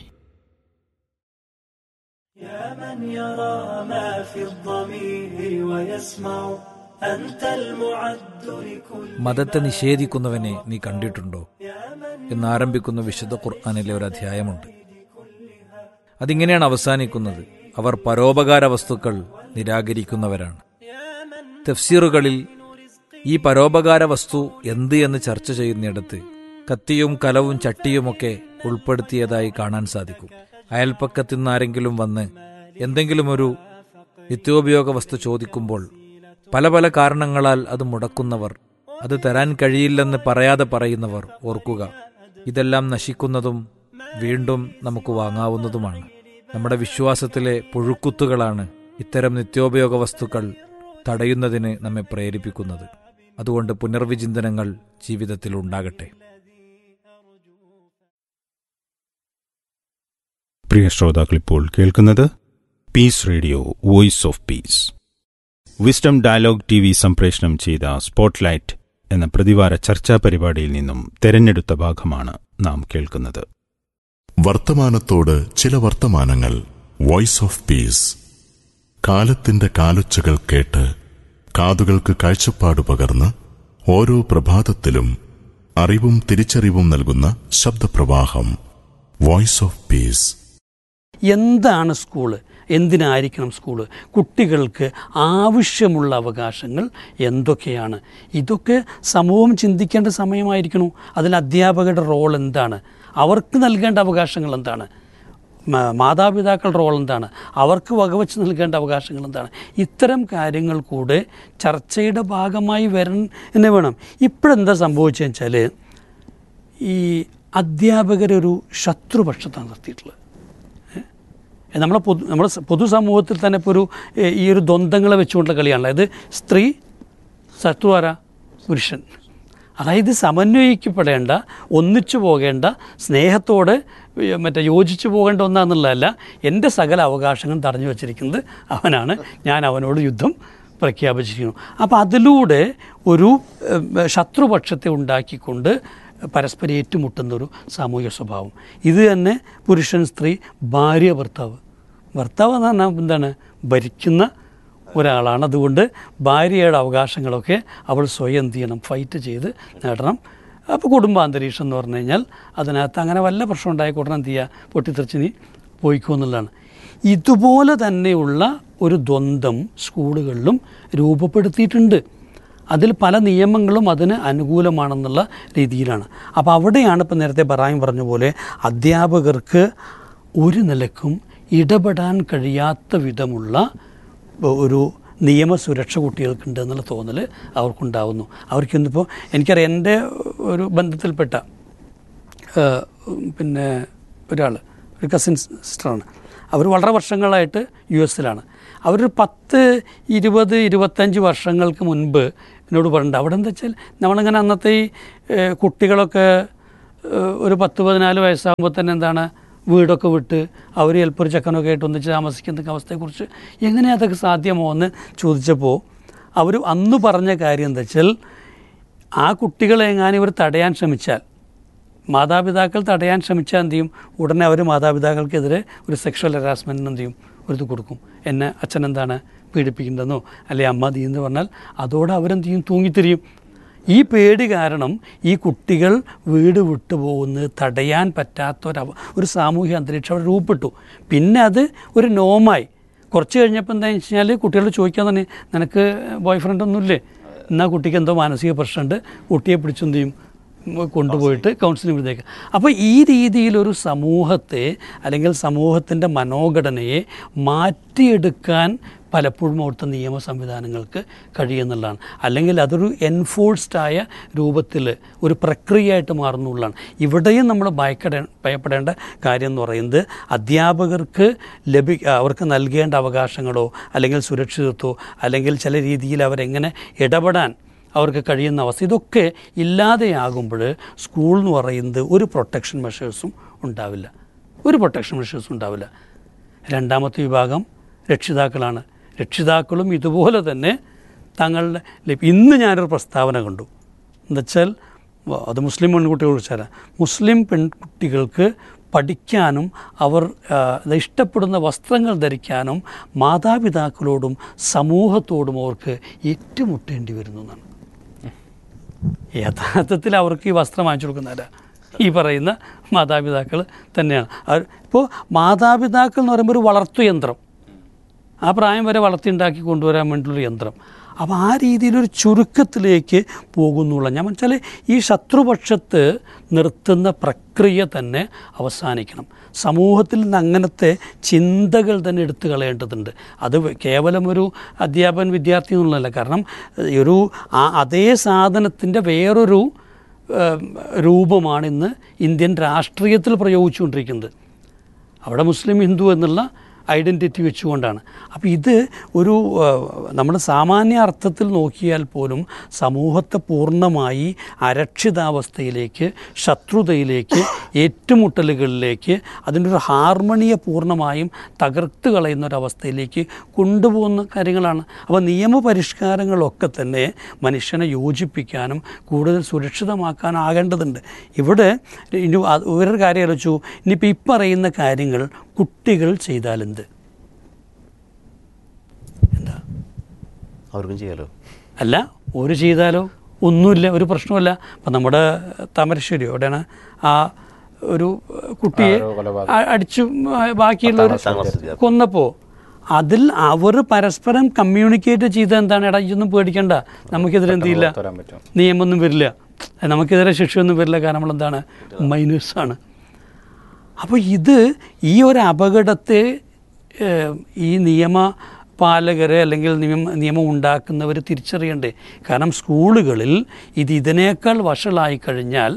من يرى ما في الضمير ويسمع أنت المعد لكل മതത്തെ നിഷേധിക്കുന്നവനെ നീ കണ്ടിട്ടുണ്ടോ എന്നാരംഭിക്കുന്ന വിശുദ്ധ ഖുർആാനിലെ ഒരു അധ്യായമുണ്ട് അതിങ്ങനെയാണ് അവസാനിക്കുന്നത് അവർ പരോപകാര വസ്തുക്കൾ നിരാകരിക്കുന്നവരാണ് തഫ്സീറുകളിൽ ഈ പരോപകാര വസ്തു എന്ത് എന്ന് ചർച്ച ചെയ്യുന്നിടത്ത് കത്തിയും കലവും ചട്ടിയുമൊക്കെ ഉൾപ്പെടുത്തിയതായി കാണാൻ സാധിക്കും അയൽപ്പക്കത്തു നിന്നാരെങ്കിലും വന്ന് എന്തെങ്കിലും ഒരു നിത്യോപയോഗ വസ്തു ചോദിക്കുമ്പോൾ പല പല കാരണങ്ങളാൽ അത് മുടക്കുന്നവർ അത് തരാൻ കഴിയില്ലെന്ന് പറയാതെ പറയുന്നവർ ഓർക്കുക ഇതെല്ലാം നശിക്കുന്നതും വീണ്ടും നമുക്ക് വാങ്ങാവുന്നതുമാണ് നമ്മുടെ വിശ്വാസത്തിലെ പുഴുക്കുത്തുകളാണ് ഇത്തരം നിത്യോപയോഗ വസ്തുക്കൾ തടയുന്നതിന് നമ്മെ പ്രേരിപ്പിക്കുന്നത് അതുകൊണ്ട് പുനർവിചിന്തനങ്ങൾ ജീവിതത്തിൽ ഉണ്ടാകട്ടെ പ്രിയ ശ്രോതാക്കൾ ഇപ്പോൾ കേൾക്കുന്നത് peace radio voice of peace wisdom dialogue T V സംപ്രേഷണം ചെയ്ത സ്പോട്ട്ലൈറ്റ് എന്ന പ്രതിവാര ചർച്ചാ പരിപാടിയിൽ നിന്നും തെരഞ്ഞെടുത്ത ഭാഗമാണ് നാം കേൾക്കുന്നത് വർത്തമാനത്തോട് ചില വർത്തമാനങ്ങൾ വോയിസ് ഓഫ് പീസ് കാലത്തിന്റെ കാലൊച്ചകൾ കേട്ട് കാതുകൾക്ക് കാഴ്ചപ്പാട് പകർന്ന് ഓരോ പ്രഭാതത്തിലും അറിവും തിരിച്ചറിവും നൽകുന്ന ശബ്ദപ്രവാഹം വോയിസ് ഓഫ് പീസ് എന്താണ് സ്കൂള് എന്തിനായിരിക്കണം സ്കൂള് കുട്ടികൾക്ക് ആവശ്യമുള്ള അവകാശങ്ങൾ എന്തൊക്കെയാണ് ഇതൊക്കെ സമൂഹം ചിന്തിക്കേണ്ട സമയമായിരിക്കണം അതിൽ അധ്യാപകരുടെ റോൾ എന്താണ് അവർക്ക് നൽകേണ്ട അവകാശങ്ങൾ എന്താണ് മ- മാതാപിതാക്കളുടെ റോൾ എന്താണ് അവർക്ക് വകവച്ച് നൽകേണ്ട അവകാശങ്ങൾ എന്താണ് ഇത്തരം കാര്യങ്ങൾ കൂടെ ചർച്ചയുടെ ഭാഗമായി വരണ വേണം ഇപ്പോഴെന്താ സംഭവിച്ചതെന്ന് വെച്ചാൽ ഈ അധ്യാപകരൊരു ശത്രുപക്ഷത്താണ് നിർത്തിയിട്ടുള്ളത് ഏ, നമ്മളെ പൊതു നമ്മുടെ സ- പൊതുസമൂഹത്തിൽ തന്നെ ഇപ്പോൾ ഒരു ഏ, ഈ ഒരു ദ്വന്ദ്ങ്ങളെ വെച്ചുകൊണ്ടുള്ള കളിയാണല്ലോ ഇത് സ്ത്രീ ശത്രു ആരാ പുരുഷൻ അതായത് സമന്വയിക്കപ്പെടേണ്ട ഒന്നിച്ചു പോകേണ്ട സ്നേഹത്തോടെ ഏ, മറ്റേ യോജിച്ചു പോകേണ്ട ഒന്നാന്നുള്ളതല്ല എൻ്റെ സകല അവകാശങ്ങളും തടഞ്ഞു വച്ചിരിക്കുന്നത് അവനാണ് ഞാൻ അവനോട് യുദ്ധം പ്രഖ്യാപിച്ചിരിക്കുന്നു അപ്പോൾ അതിലൂടെ ഒരു ഏ, ശത്രുപക്ഷത്തെ ഉണ്ടാക്കിക്കൊണ്ട് പരസ്പരം ഏറ്റുമുട്ടുന്ന ഒരു സാമൂഹിക സ്വഭാവം ഇത് തന്നെ പുരുഷൻ സ്ത്രീ ഭാര്യ ഭർത്താവ് ഭർത്താവ് എന്ന് പറഞ്ഞാൽ എന്താണ് ഭരിക്കുന്ന ഒരാളാണ് അതുകൊണ്ട് ഭാര്യയുടെ അവകാശങ്ങളൊക്കെ അവൾ സ്വയം എന്ത് ചെയ്യണം ഫൈറ്റ് ചെയ്ത് നേടണം അപ്പോൾ കുടുംബാന്തരീക്ഷം എന്ന് പറഞ്ഞു കഴിഞ്ഞാൽ അതിനകത്ത് അങ്ങനെ വല്ല പ്രശ്നം ഉണ്ടായ ഉടനെ എന്ത് ചെയ്യുക പൊട്ടിത്തെറിച്ച് നീ പോയിക്കോ എന്നുള്ളതാണ് ഇതുപോലെ തന്നെയുള്ള ഒരു ദ്വന്ദ്ം സ്കൂളുകളിലും രൂപപ്പെടുത്തിയിട്ടുണ്ട് അതിൽ പല നിയമങ്ങളും അതിന് അനുകൂലമാണെന്നുള്ള രീതിയിലാണ് അപ്പോൾ അവിടെയാണ് ഇപ്പം നേരത്തെ പറയാൻ പറഞ്ഞ പോലെ അധ്യാപകർക്ക് ഒരു നിലക്കും ഇടപെടാൻ കഴിയാത്ത വിധമുള്ള ഒരു നിയമസുരക്ഷ കുട്ടികൾക്കുണ്ട് എന്നുള്ള തോന്നൽ അവർക്കുണ്ടാവുന്നു അവർക്കിന്നിപ്പോൾ എനിക്കറിയാം എൻ്റെ ഒരു ബന്ധത്തിൽപ്പെട്ട ഏഹ്, പിന്നെ ഒരാൾ ഒരു കസിൻ സിസ്റ്ററാണ് അവർ വളരെ വർഷങ്ങളായിട്ട് യു എസിലാണ് അവരൊരു പത്ത് ഇരുപത് ഇരുപത്തഞ്ച് വർഷങ്ങൾക്ക് മുൻപ് എന്നോട് പറഞ്ഞിട്ടുണ്ട് അവിടെ എന്താ വെച്ചാൽ നമ്മളിങ്ങനെ അന്നത്തെ ഈ ഏഹ്, കുട്ടികളൊക്കെ ഏഹ്, ഒരു പത്ത് പതിനാല് വയസ്സാകുമ്പോൾ തന്നെ എന്താണ് വീടൊക്കെ വിട്ട് അവർ ചിലപ്പോൾ ഒരു ചെക്കനൊക്കെ ആയിട്ട് ഒന്നിച്ച് താമസിക്കുന്ന അവസ്ഥയെക്കുറിച്ച് എങ്ങനെ അതൊക്കെ സാധ്യമോ എന്ന് ചോദിച്ചപ്പോൾ അവർ അന്ന് പറഞ്ഞ കാര്യം എന്താ വെച്ചാൽ ആ കുട്ടികളെ എങ്ങാനും ഇവർ തടയാൻ ശ്രമിച്ചാൽ മാതാപിതാക്കൾ തടയാൻ ശ്രമിച്ചാൽ എന്ത് ചെയ്യും ഉടനെ അവർ മാതാപിതാക്കൾക്കെതിരെ ഒരു സെക്ഷൽ ഹരാസ്മെൻറ്റിന് എന്ത് ചെയ്യും ഒരു ഇത് കൊടുക്കും എന്നെ അച്ഛൻ എന്താണ് പീഡിപ്പിക്കുന്നതെന്നോ അല്ലെങ്കിൽ അമ്മ തീയെന്ന് പറഞ്ഞാൽ അതോടെ അവരെന്ത് ചെയ്യും തൂങ്ങിത്തിരിയും ഈ പേടി കാരണം ഈ കുട്ടികൾ വീട് വിട്ടു പോകുന്നത് തടയാൻ പറ്റാത്ത ഒരു അവ- ഒരു സാമൂഹിക അന്തരീക്ഷം അവിടെ രൂപപ്പെട്ടു പിന്നെ അത് ഒരു നോമായി കുറച്ച് കഴിഞ്ഞപ്പോൾ എന്താണെന്ന് വെച്ച് കഴിഞ്ഞാൽ കുട്ടികളോട് ചോദിക്കാൻ തന്നെ നിനക്ക് ബോയ് ഫ്രണ്ട് ഒന്നുമില്ലേ എന്നാൽ കുട്ടിക്ക് എന്തോ മാനസിക പ്രശ്നമുണ്ട് കുട്ടിയെ പിടിച്ചെന്ത് ചെയ്യും ഉം, കൊണ്ടുപോയിട്ട് കൗൺസിലിംഗ് വിടുന്നേക്ക് അപ്പോൾ ഈ രീതിയിലൊരു സമൂഹത്തെ അല്ലെങ്കിൽ സമൂഹത്തിൻ്റെ മനോഘടനയെ മാറ്റിയെടുക്കാൻ പലപ്പോഴും അവിടുത്തെ നിയമ സംവിധാനങ്ങൾക്ക് കഴിയുന്നുള്ളതാണ് അല്ലെങ്കിൽ അതൊരു എൻഫോഴ്സ്ഡ് ആയ രൂപത്തിൽ ഒരു പ്രക്രിയയായിട്ട് മാറുന്നുള്ളതാണ് ഇവിടെയും നമ്മൾ ഭയക്കട ഭയപ്പെടേണ്ട കാര്യം എന്ന് പറയുന്നത് അധ്യാപകർക്ക് ലഭി അവർക്ക് നൽകേണ്ട അവകാശങ്ങളോ അല്ലെങ്കിൽ സുരക്ഷിതത്വമോ അല്ലെങ്കിൽ ചില രീതിയിൽ അവരെങ്ങനെ ഇടപെടാൻ അവർക്ക് കഴിയുന്ന അവസ്ഥ ഇതൊക്കെ ഇല്ലാതെയാകുമ്പോൾ സ്കൂൾ എന്ന് പറയുന്നത് ഒരു പ്രൊട്ടക്ഷൻ മെഷേഴ്സും ഉണ്ടാവില്ല ഒരു പ്രൊട്ടക്ഷൻ മെഷേഴ്സും ഉണ്ടാവില്ല രണ്ടാമത്തെ വിഭാഗം രക്ഷിതാക്കളാണ് രക്ഷിതാക്കളും ഇതുപോലെ തന്നെ തങ്ങളുടെ ലഭ്യ- ഇന്ന് ഞാനൊരു പ്രസ്താവന കണ്ടു എന്നുവെച്ചാൽ വ- അത് മുസ്ലിം പെൺകുട്ടികളെ കുറിച്ചല്ല മുസ്ലിം പെൺകുട്ടികൾക്ക് പഠിക്കാനും അവർ ആ, ഇത് ഇഷ്ടപ്പെടുന്ന വസ്ത്രങ്ങൾ ധരിക്കാനും മാതാപിതാക്കളോടും സമൂഹത്തോടും അവർക്ക് ഏറ്റുമുട്ടേണ്ടി വരുന്നു എന്നാണ് യഥാർത്ഥത്തിൽ അവർക്ക് ഈ വസ്ത്രം വാങ്ങിച്ചു കൊടുക്കുന്നവരാ ഈ പറയുന്ന മാതാപിതാക്കൾ തന്നെയാണ് അവർ ഇപ്പോൾ മാതാപിതാക്കൾ എന്ന് പറയുമ്പോൾ ഒരു വളർത്തു യന്ത്രം ആ പ്രായം വരെ വളർത്തിയുണ്ടാക്കി കൊണ്ടുവരാൻ വേണ്ടിയുള്ളൊരു യന്ത്രം അപ്പോൾ ആ രീതിയിലൊരു ചുരുക്കത്തിലേക്ക് പോകുന്നുള്ള ഞാൻ വെച്ചാൽ ഈ ശത്രുപക്ഷത്ത് നിർത്തുന്ന പ്രക്രിയ തന്നെ അവസാനിക്കണം സമൂഹത്തിൽ നിന്ന് അങ്ങനത്തെ ചിന്തകൾ തന്നെ എടുത്തു കളയേണ്ടതുണ്ട് അത് കേവലം ഒരു അധ്യാപകൻ വിദ്യാർത്ഥി എന്നുള്ളതല്ല കാരണം ഈ ഒരു ആ അതേ സാധനത്തിൻ്റെ വേറൊരു ഏം, രൂപമാണ് ഇന്ന് ഇന്ത്യൻ രാഷ്ട്രീയത്തിൽ പ്രയോഗിച്ചുകൊണ്ടിരിക്കുന്നത് അവിടെ മുസ്ലിം ഹിന്ദു എന്നുള്ള ഐഡൻറ്റിറ്റി വെച്ചുകൊണ്ടാണ് അപ്പോൾ ഇത് ഒരു നമ്മൾ സാമാന്യ അർത്ഥത്തിൽ നോക്കിയാൽ പോലും സമൂഹത്തെ പൂർണ്ണമായി അരക്ഷിതാവസ്ഥയിലേക്ക് ശത്രുതയിലേക്ക് ഏറ്റുമുട്ടലുകളിലേക്ക് അതിൻ്റെ ഒരു ഹാർമണിയെ പൂർണ്ണമായും തകർത്ത് കളയുന്ന ഒരവസ്ഥയിലേക്ക് കൊണ്ടുപോകുന്ന കാര്യങ്ങളാണ് അപ്പോൾ നിയമപരിഷ്കാരങ്ങളൊക്കെ തന്നെ മനുഷ്യനെ യോജിപ്പിക്കാനും കൂടുതൽ സുരക്ഷിതമാക്കാനും ആകേണ്ടതുണ്ട് ഇവിടെ ഇനി അത് വേറൊരു കാര്യം ആലോചിച്ചു ഇനിയിപ്പോൾ ഈ പറയുന്ന കാര്യങ്ങൾ കുട്ടികൾ ചെയ്താലെന്ത് അവർക്കും ചെയ്യാലോ അല്ല ഒരു ചെയ്താലോ ഒന്നുമില്ല ഒരു പ്രശ്നമല്ല അപ്പം നമ്മുടെ താമരശ്ശേരി എവിടെയാണ് ആ ഒരു കുട്ടിയെ അ- അടിച്ചു ബാക്കിയുള്ളവർ പത്താം ക്ലാസ് വിദ്യാർത്ഥി. കൊന്നപ്പോൾ അതിൽ അവർ പരസ്പരം കമ്മ്യൂണിക്കേറ്റ് ചെയ്ത എന്താണ് എടാ ഇതൊന്നും പേടിക്കണ്ട നമുക്കെതിരെ എന്ത് ചെയ്യില്ല നിയമമൊന്നും വരില്ല നമുക്കെതിരെ ശിക്ഷയൊന്നും വരില്ല കാരണം നമ്മളെന്താണ് മൈനേഴ്സാണ് അപ്പോൾ ഇത് ഈ ഒരു അപകടത്തെ ഏഹ്, ഈ നിയമ പാലകരെ അല്ലെങ്കിൽ നിയമം നിയമം ഉണ്ടാക്കുന്നവർ തിരിച്ചറിയണ്ടേ കാരണം സ്കൂളുകളിൽ ഇത് ഇതിനേക്കാൾ വഷളായി കഴിഞ്ഞാൽ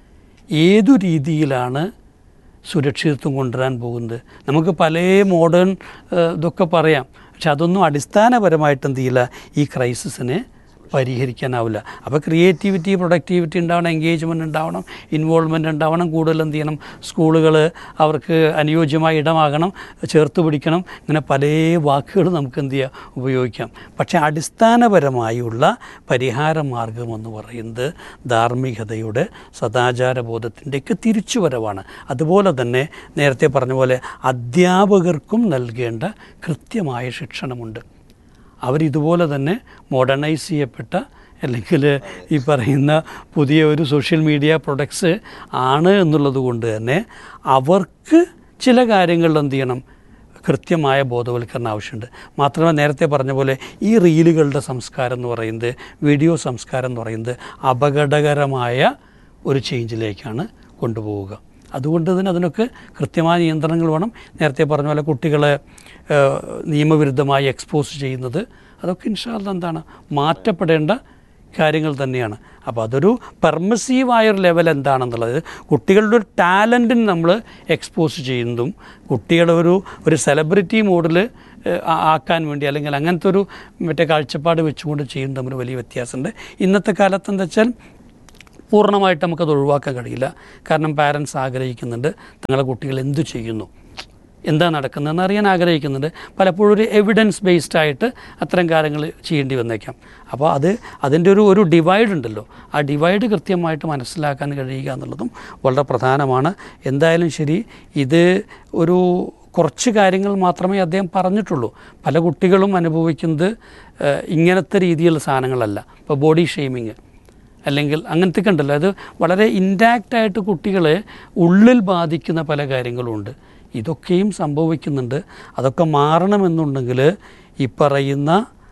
ഏതു രീതിയിലാണ് സുരക്ഷിതത്വം കൊണ്ടുവരാൻ പോകുന്നത് നമുക്ക് പല മോഡേൺ ഇതൊക്കെ പറയാം പക്ഷെ അതൊന്നും അടിസ്ഥാനപരമായിട്ട് എന്ത് ചെയ്യില്ല ഈ ക്രൈസിസിനെ പരിഹരിക്കാനാവില്ല അപ്പോൾ ക്രിയേറ്റിവിറ്റി പ്രൊഡക്ടിവിറ്റി ഉണ്ടാവണം എൻഗേജ്മെൻ്റ് ഉണ്ടാവണം ഇൻവോൾവ്മെൻ്റ് ഉണ്ടാവണം കൂടുതൽ എന്ത് ചെയ്യണം സ്കൂളുകൾ അവർക്ക് അനുയോജ്യമായ ഇടമാകണം ചേർത്ത് പിടിക്കണം ഇങ്ങനെ പല വാക്കുകൾ നമുക്ക് എന്ത് ചെയ്യാം ഉപയോഗിക്കാം പക്ഷേ അടിസ്ഥാനപരമായുള്ള പരിഹാര മാർഗം എന്ന് പറയുന്നത് ധാർമ്മികതയുടെ സദാചാരബോധത്തിൻ്റെയൊക്കെ തിരിച്ചുവരവാണ് അതുപോലെ തന്നെ നേരത്തെ പറഞ്ഞ പോലെ അധ്യാപകർക്കും നൽകേണ്ട കൃത്യമായ ശിക്ഷണമുണ്ട് അവരിതുപോലെ തന്നെ മോഡേണൈസ് ചെയ്യപ്പെട്ട അല്ലെങ്കിൽ ഈ പറയുന്ന പുതിയ ഒരു സോഷ്യൽ മീഡിയ പ്രൊഡക്ട്സ് ആണ് എന്നുള്ളത് കൊണ്ട് തന്നെ അവർക്ക് ചില കാര്യങ്ങളിൽ എന്ത് ചെയ്യണം കൃത്യമായ ബോധവൽക്കരണം ആവശ്യമുണ്ട് മാത്രമല്ല നേരത്തെ പറഞ്ഞ പോലെ ഈ റീലുകളുടെ സംസ്കാരം എന്ന് പറയുന്നത് വീഡിയോ സംസ്കാരം എന്ന് പറയുന്നത് അപകടകരമായ ഒരു ചേഞ്ചിലേക്കാണ് കൊണ്ടുപോവുക അതുകൊണ്ട് തന്നെ അതിനൊക്കെ കൃത്യമായ നിയന്ത്രണങ്ങൾ വേണം നേരത്തെ പറഞ്ഞ പോലെ കുട്ടികളെ ഏഹ്, നിയമവിരുദ്ധമായി എക്സ്പോസ് ചെയ്യുന്നത് അതൊക്കെ ഇൻഷാല്ല എന്താണ് മാറ്റപ്പെടേണ്ട കാര്യങ്ങൾ തന്നെയാണ് അപ്പോൾ അതൊരു പെർമസീവായൊരു ലെവൽ എന്താണെന്നുള്ളത് കുട്ടികളുടെ ഒരു ടാലൻറ്റിന് നമ്മൾ എക്സ്പോസ് ചെയ്യുന്നതും കുട്ടികളെ ഒരു ഒരു സെലിബ്രിറ്റി മോഡിൽ ആക്കാൻ വേണ്ടി അല്ലെങ്കിൽ അങ്ങനത്തെ ഒരു മറ്റേ കാഴ്ചപ്പാട് വെച്ചുകൊണ്ട് ചെയ്യുന്നത് തമ്മിൽ വലിയ വ്യത്യാസമുണ്ട് ഇന്നത്തെ കാലത്ത് എന്താ വെച്ചാൽ പൂർണ്ണമായിട്ട് നമുക്കത് ഒഴിവാക്കാൻ കഴിയില്ല കാരണം പാരൻസ് ആഗ്രഹിക്കുന്നുണ്ട് തങ്ങളുടെ കുട്ടികൾ എന്തു ചെയ്യുന്നു എന്താ നടക്കുന്നതെന്ന് അറിയാൻ ആഗ്രഹിക്കുന്നുണ്ട് പലപ്പോഴും ഒരു എവിഡൻസ് ബേസ്ഡ് ആയിട്ട് അത്തരം കാര്യങ്ങൾ ചെയ്യേണ്ടി വന്നേക്കാം അപ്പോൾ അത് അതിൻ്റെ ഒരു ഒരു ഡിവൈഡ് ഉണ്ടല്ലോ ആ ഡിവൈഡ് കൃത്യമായിട്ട് മനസ്സിലാക്കാൻ കഴിയുക എന്നുള്ളതും വളരെ പ്രധാനമാണ് എന്തായാലും ശരി ഇത് ഒരു കുറച്ച് കാര്യങ്ങൾ മാത്രമേ അദ്ദേഹം പറഞ്ഞിട്ടുള്ളൂ പല കുട്ടികളും അനുഭവിക്കുന്നത് ഏഹ്, ഇങ്ങനത്തെ രീതിയിലുള്ള സാധനങ്ങളല്ല ഇപ്പോൾ ബോഡി ഷെയ്മിങ് അല്ലെങ്കിൽ അങ്ങനത്തെ ഉണ്ടല്ലോ അത് വളരെ ഇൻറ്റാക്റ്റ് ആയിട്ട് കുട്ടികളെ ഉള്ളിൽ ബാധിക്കുന്ന പല കാര്യങ്ങളുമുണ്ട് ഇതൊക്കെയും സംഭവിക്കുന്നുണ്ട് അതൊക്കെ മാറണമെന്നുണ്ടെങ്കിൽ ഈ പറയുന്ന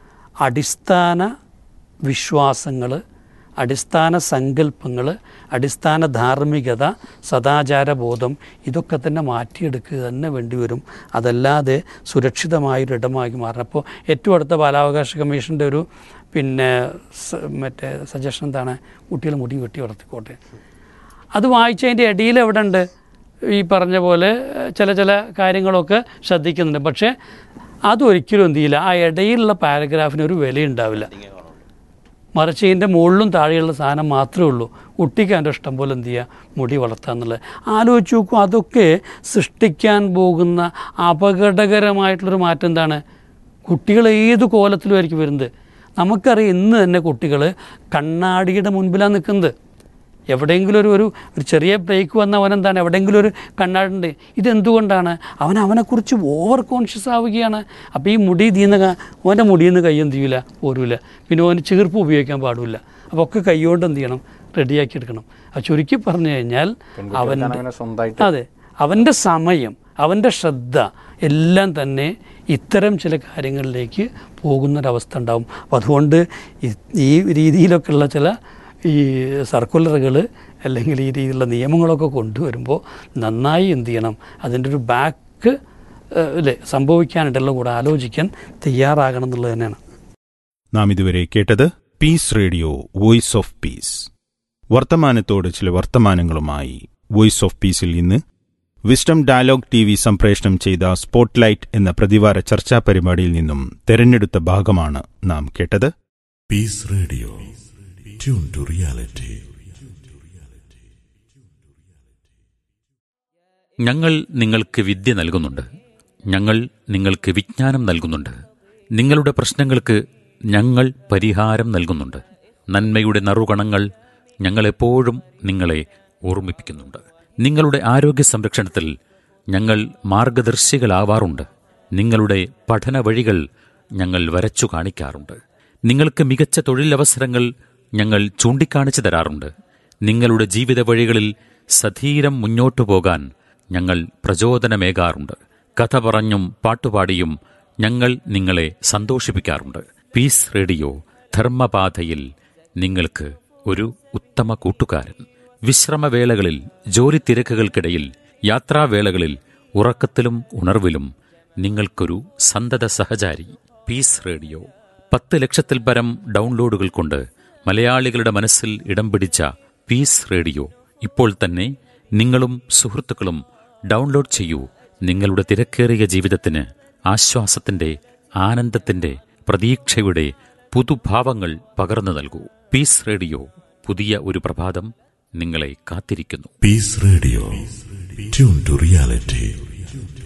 അടിസ്ഥാന വിശ്വാസങ്ങൾ അടിസ്ഥാന സങ്കല്പങ്ങൾ അടിസ്ഥാന ധാർമ്മികത സദാചാരബോധം ഇതൊക്കെ തന്നെ മാറ്റിയെടുക്കുക തന്നെ വേണ്ടി വരും അതല്ലാതെ സുരക്ഷിതമായൊരു ഇടമാക്കി മാറണം അപ്പോൾ ഏറ്റവും അടുത്ത ബാലാവകാശ കമ്മീഷൻ്റെ ഒരു പിന്നെ സ- മറ്റേ സജഷൻ എന്താണ് കുട്ടികൾ മുടി വെട്ടി വളർത്തിക്കോട്ടെ അത് വായിച്ചതിൻ്റെ ഇടയിൽ എവിടെ ഉണ്ട് ഈ പറഞ്ഞ പോലെ ഏഹ്, ചില ചില കാര്യങ്ങളൊക്കെ ശ്രദ്ധിക്കുന്നുണ്ട് പക്ഷേ അതൊരിക്കലും എന്ത് ചെയ്യില്ല ആ ഇടയിലുള്ള പാരഗ്രാഫിന് ഒരു വിലയുണ്ടാവില്ല മറിച്ച് ഇതിൻ്റെ മുകളിലും താഴെയുള്ള സാധനം മാത്രമേ ഉള്ളൂ കുട്ടിക്ക് അതിൻ്റെ ഇഷ്ടം പോലെ എന്ത് ചെയ്യുക മുടി വളർത്തുക എന്നുള്ളത് ആലോചിച്ച് നോക്കൂ അതൊക്കെ സൃഷ്ടിക്കാൻ പോകുന്ന അപകടകരമായിട്ടുള്ളൊരു മാറ്റം എന്താണ് കുട്ടികൾ ഏത് കോലത്തിലുമായിരിക്കും വരുന്നത് നമുക്കറിയാം ഇന്ന് തന്നെ കുട്ടികൾ കണ്ണാടിയുടെ മുൻപിലാണ് നിൽക്കുന്നത് എവിടെയെങ്കിലും ഒരു ഒരു ഒരു ചെറിയ ബ്രേക്ക് വന്ന അവനെന്താണ് എവിടെയെങ്കിലും ഒരു കണ്ണാടുണ്ട് ഇതെന്തുകൊണ്ടാണ് അവൻ അവനെക്കുറിച്ച് ഓവർ കോൺഷ്യസ് ആവുകയാണ് അപ്പോൾ ഈ മുടി തീന്ന് അവൻ്റെ മുടിയിൽ നിന്ന് കൈ എന്ത് ചെയ്യില്ല പോരൂല പിന്നെ അവന് ചീർപ്പ് ഉപയോഗിക്കാൻ പാടില്ല അപ്പോൾ ഒക്കെ കൈകൊണ്ട് എന്ത് ചെയ്യണം റെഡിയാക്കി എടുക്കണം അത് ചുരുക്കി പറഞ്ഞു കഴിഞ്ഞാൽ അവൻ്റെ അതെ അവൻ്റെ സമയം അവൻ്റെ ശ്രദ്ധ എല്ലാം തന്നെ ഇത്തരം ചില കാര്യങ്ങളിലേക്ക് പോകുന്നൊരവസ്ഥ ഉണ്ടാവും അപ്പോൾ അതുകൊണ്ട് ഈ- ഈ രീതിയിലൊക്കെയുള്ള ചില ഈ സർക്കുലറുകൾ അല്ലെങ്കിൽ ഈ രീതിയിലുള്ള നിയമങ്ങളൊക്കെ കൊണ്ടുവരുമ്പോൾ നന്നായി എന്ത് ചെയ്യണം അതിൻ്റെ ഒരു ബാക്ക് അല്ലേ സംഭവിക്കാനായിട്ടുള്ള കൂടെ ആലോചിക്കാൻ തയ്യാറാകണം എന്നുള്ളത് തന്നെയാണ് നാം ഇതുവരെ കേട്ടത് peace radio voice of peace വർത്തമാനത്തോട് ചില വർത്തമാനങ്ങളുമായി വോയിസ് ഓഫ് പീസിൽ ഇന്ന് വിസ്ഡം ഡയലോഗ് ടി വി സംപ്രേഷണം ചെയ്ത സ്പോട്ട്ലൈറ്റ് എന്ന പ്രതിവാര ചർച്ചാ പരിപാടിയിൽ നിന്നും തെരഞ്ഞെടുത്ത ഭാഗമാണ് നാം കേട്ടത് Peace Radio. Tune to reality. ഞങ്ങൾ നിങ്ങൾക്ക് വിദ്യ നൽകുന്നുണ്ട് ഞങ്ങൾ നിങ്ങൾക്ക് വിജ്ഞാനം നൽകുന്നുണ്ട് നിങ്ങളുടെ പ്രശ്നങ്ങൾക്ക് ഞങ്ങൾ പരിഹാരം നൽകുന്നുണ്ട് നന്മയുടെ നറുകണങ്ങൾ ഞങ്ങളെപ്പോഴും നിങ്ങളെ ഓർമ്മിപ്പിക്കുന്നുണ്ട് നിങ്ങളുടെ ആരോഗ്യ സംരക്ഷണത്തിൽ ഞങ്ങൾ മാർഗദർശികളാവാറുണ്ട് നിങ്ങളുടെ പഠന വഴികൾ ഞങ്ങൾ വരച്ചു കാണിക്കാറുണ്ട് നിങ്ങൾക്ക് മികച്ച തൊഴിലവസരങ്ങൾ ഞങ്ങൾ ചൂണ്ടിക്കാണിച്ചു തരാറുണ്ട് നിങ്ങളുടെ ജീവിത വഴികളിൽ സധീരം മുന്നോട്ടു പോകാൻ ഞങ്ങൾ പ്രചോദനമേകാറുണ്ട് കഥ പറഞ്ഞും പാട്ടുപാടിയും ഞങ്ങൾ നിങ്ങളെ സന്തോഷിപ്പിക്കാറുണ്ട് പീസ് റേഡിയോ ധർമ്മപാതയിൽ നിങ്ങൾക്ക് ഒരു ഉത്തമ കൂട്ടുകാരൻ വിശ്രമവേളകളിൽ ജോലി തിരക്കുകൾക്കിടയിൽ യാത്രാവേളകളിൽ ഉറക്കത്തിലും ഉണർവിലും നിങ്ങൾക്കൊരു സന്തത സഹചാരി പീസ് റേഡിയോ പത്ത് ലക്ഷത്തിൽ പരം ഡൗൺലോഡുകൾ കൊണ്ട് മലയാളികളുടെ മനസ്സിൽ ഇടം പിടിച്ച പീസ് റേഡിയോ ഇപ്പോൾ തന്നെ നിങ്ങളും സുഹൃത്തുക്കളും ഡൗൺലോഡ് ചെയ്യൂ നിങ്ങളുടെ തിരക്കേറിയ ജീവിതത്തിന് ആശ്വാസത്തിന്റെ ആനന്ദത്തിന്റെ പ്രതീക്ഷയുടെ പുതുഭാവങ്ങൾ പകർന്നു നൽകൂ പീസ് റേഡിയോ പുതിയ ഒരു പ്രഭാതം നിങ്ങളെ കാത്തിരിക്കുന്നു Peace Radio. Tune to reality.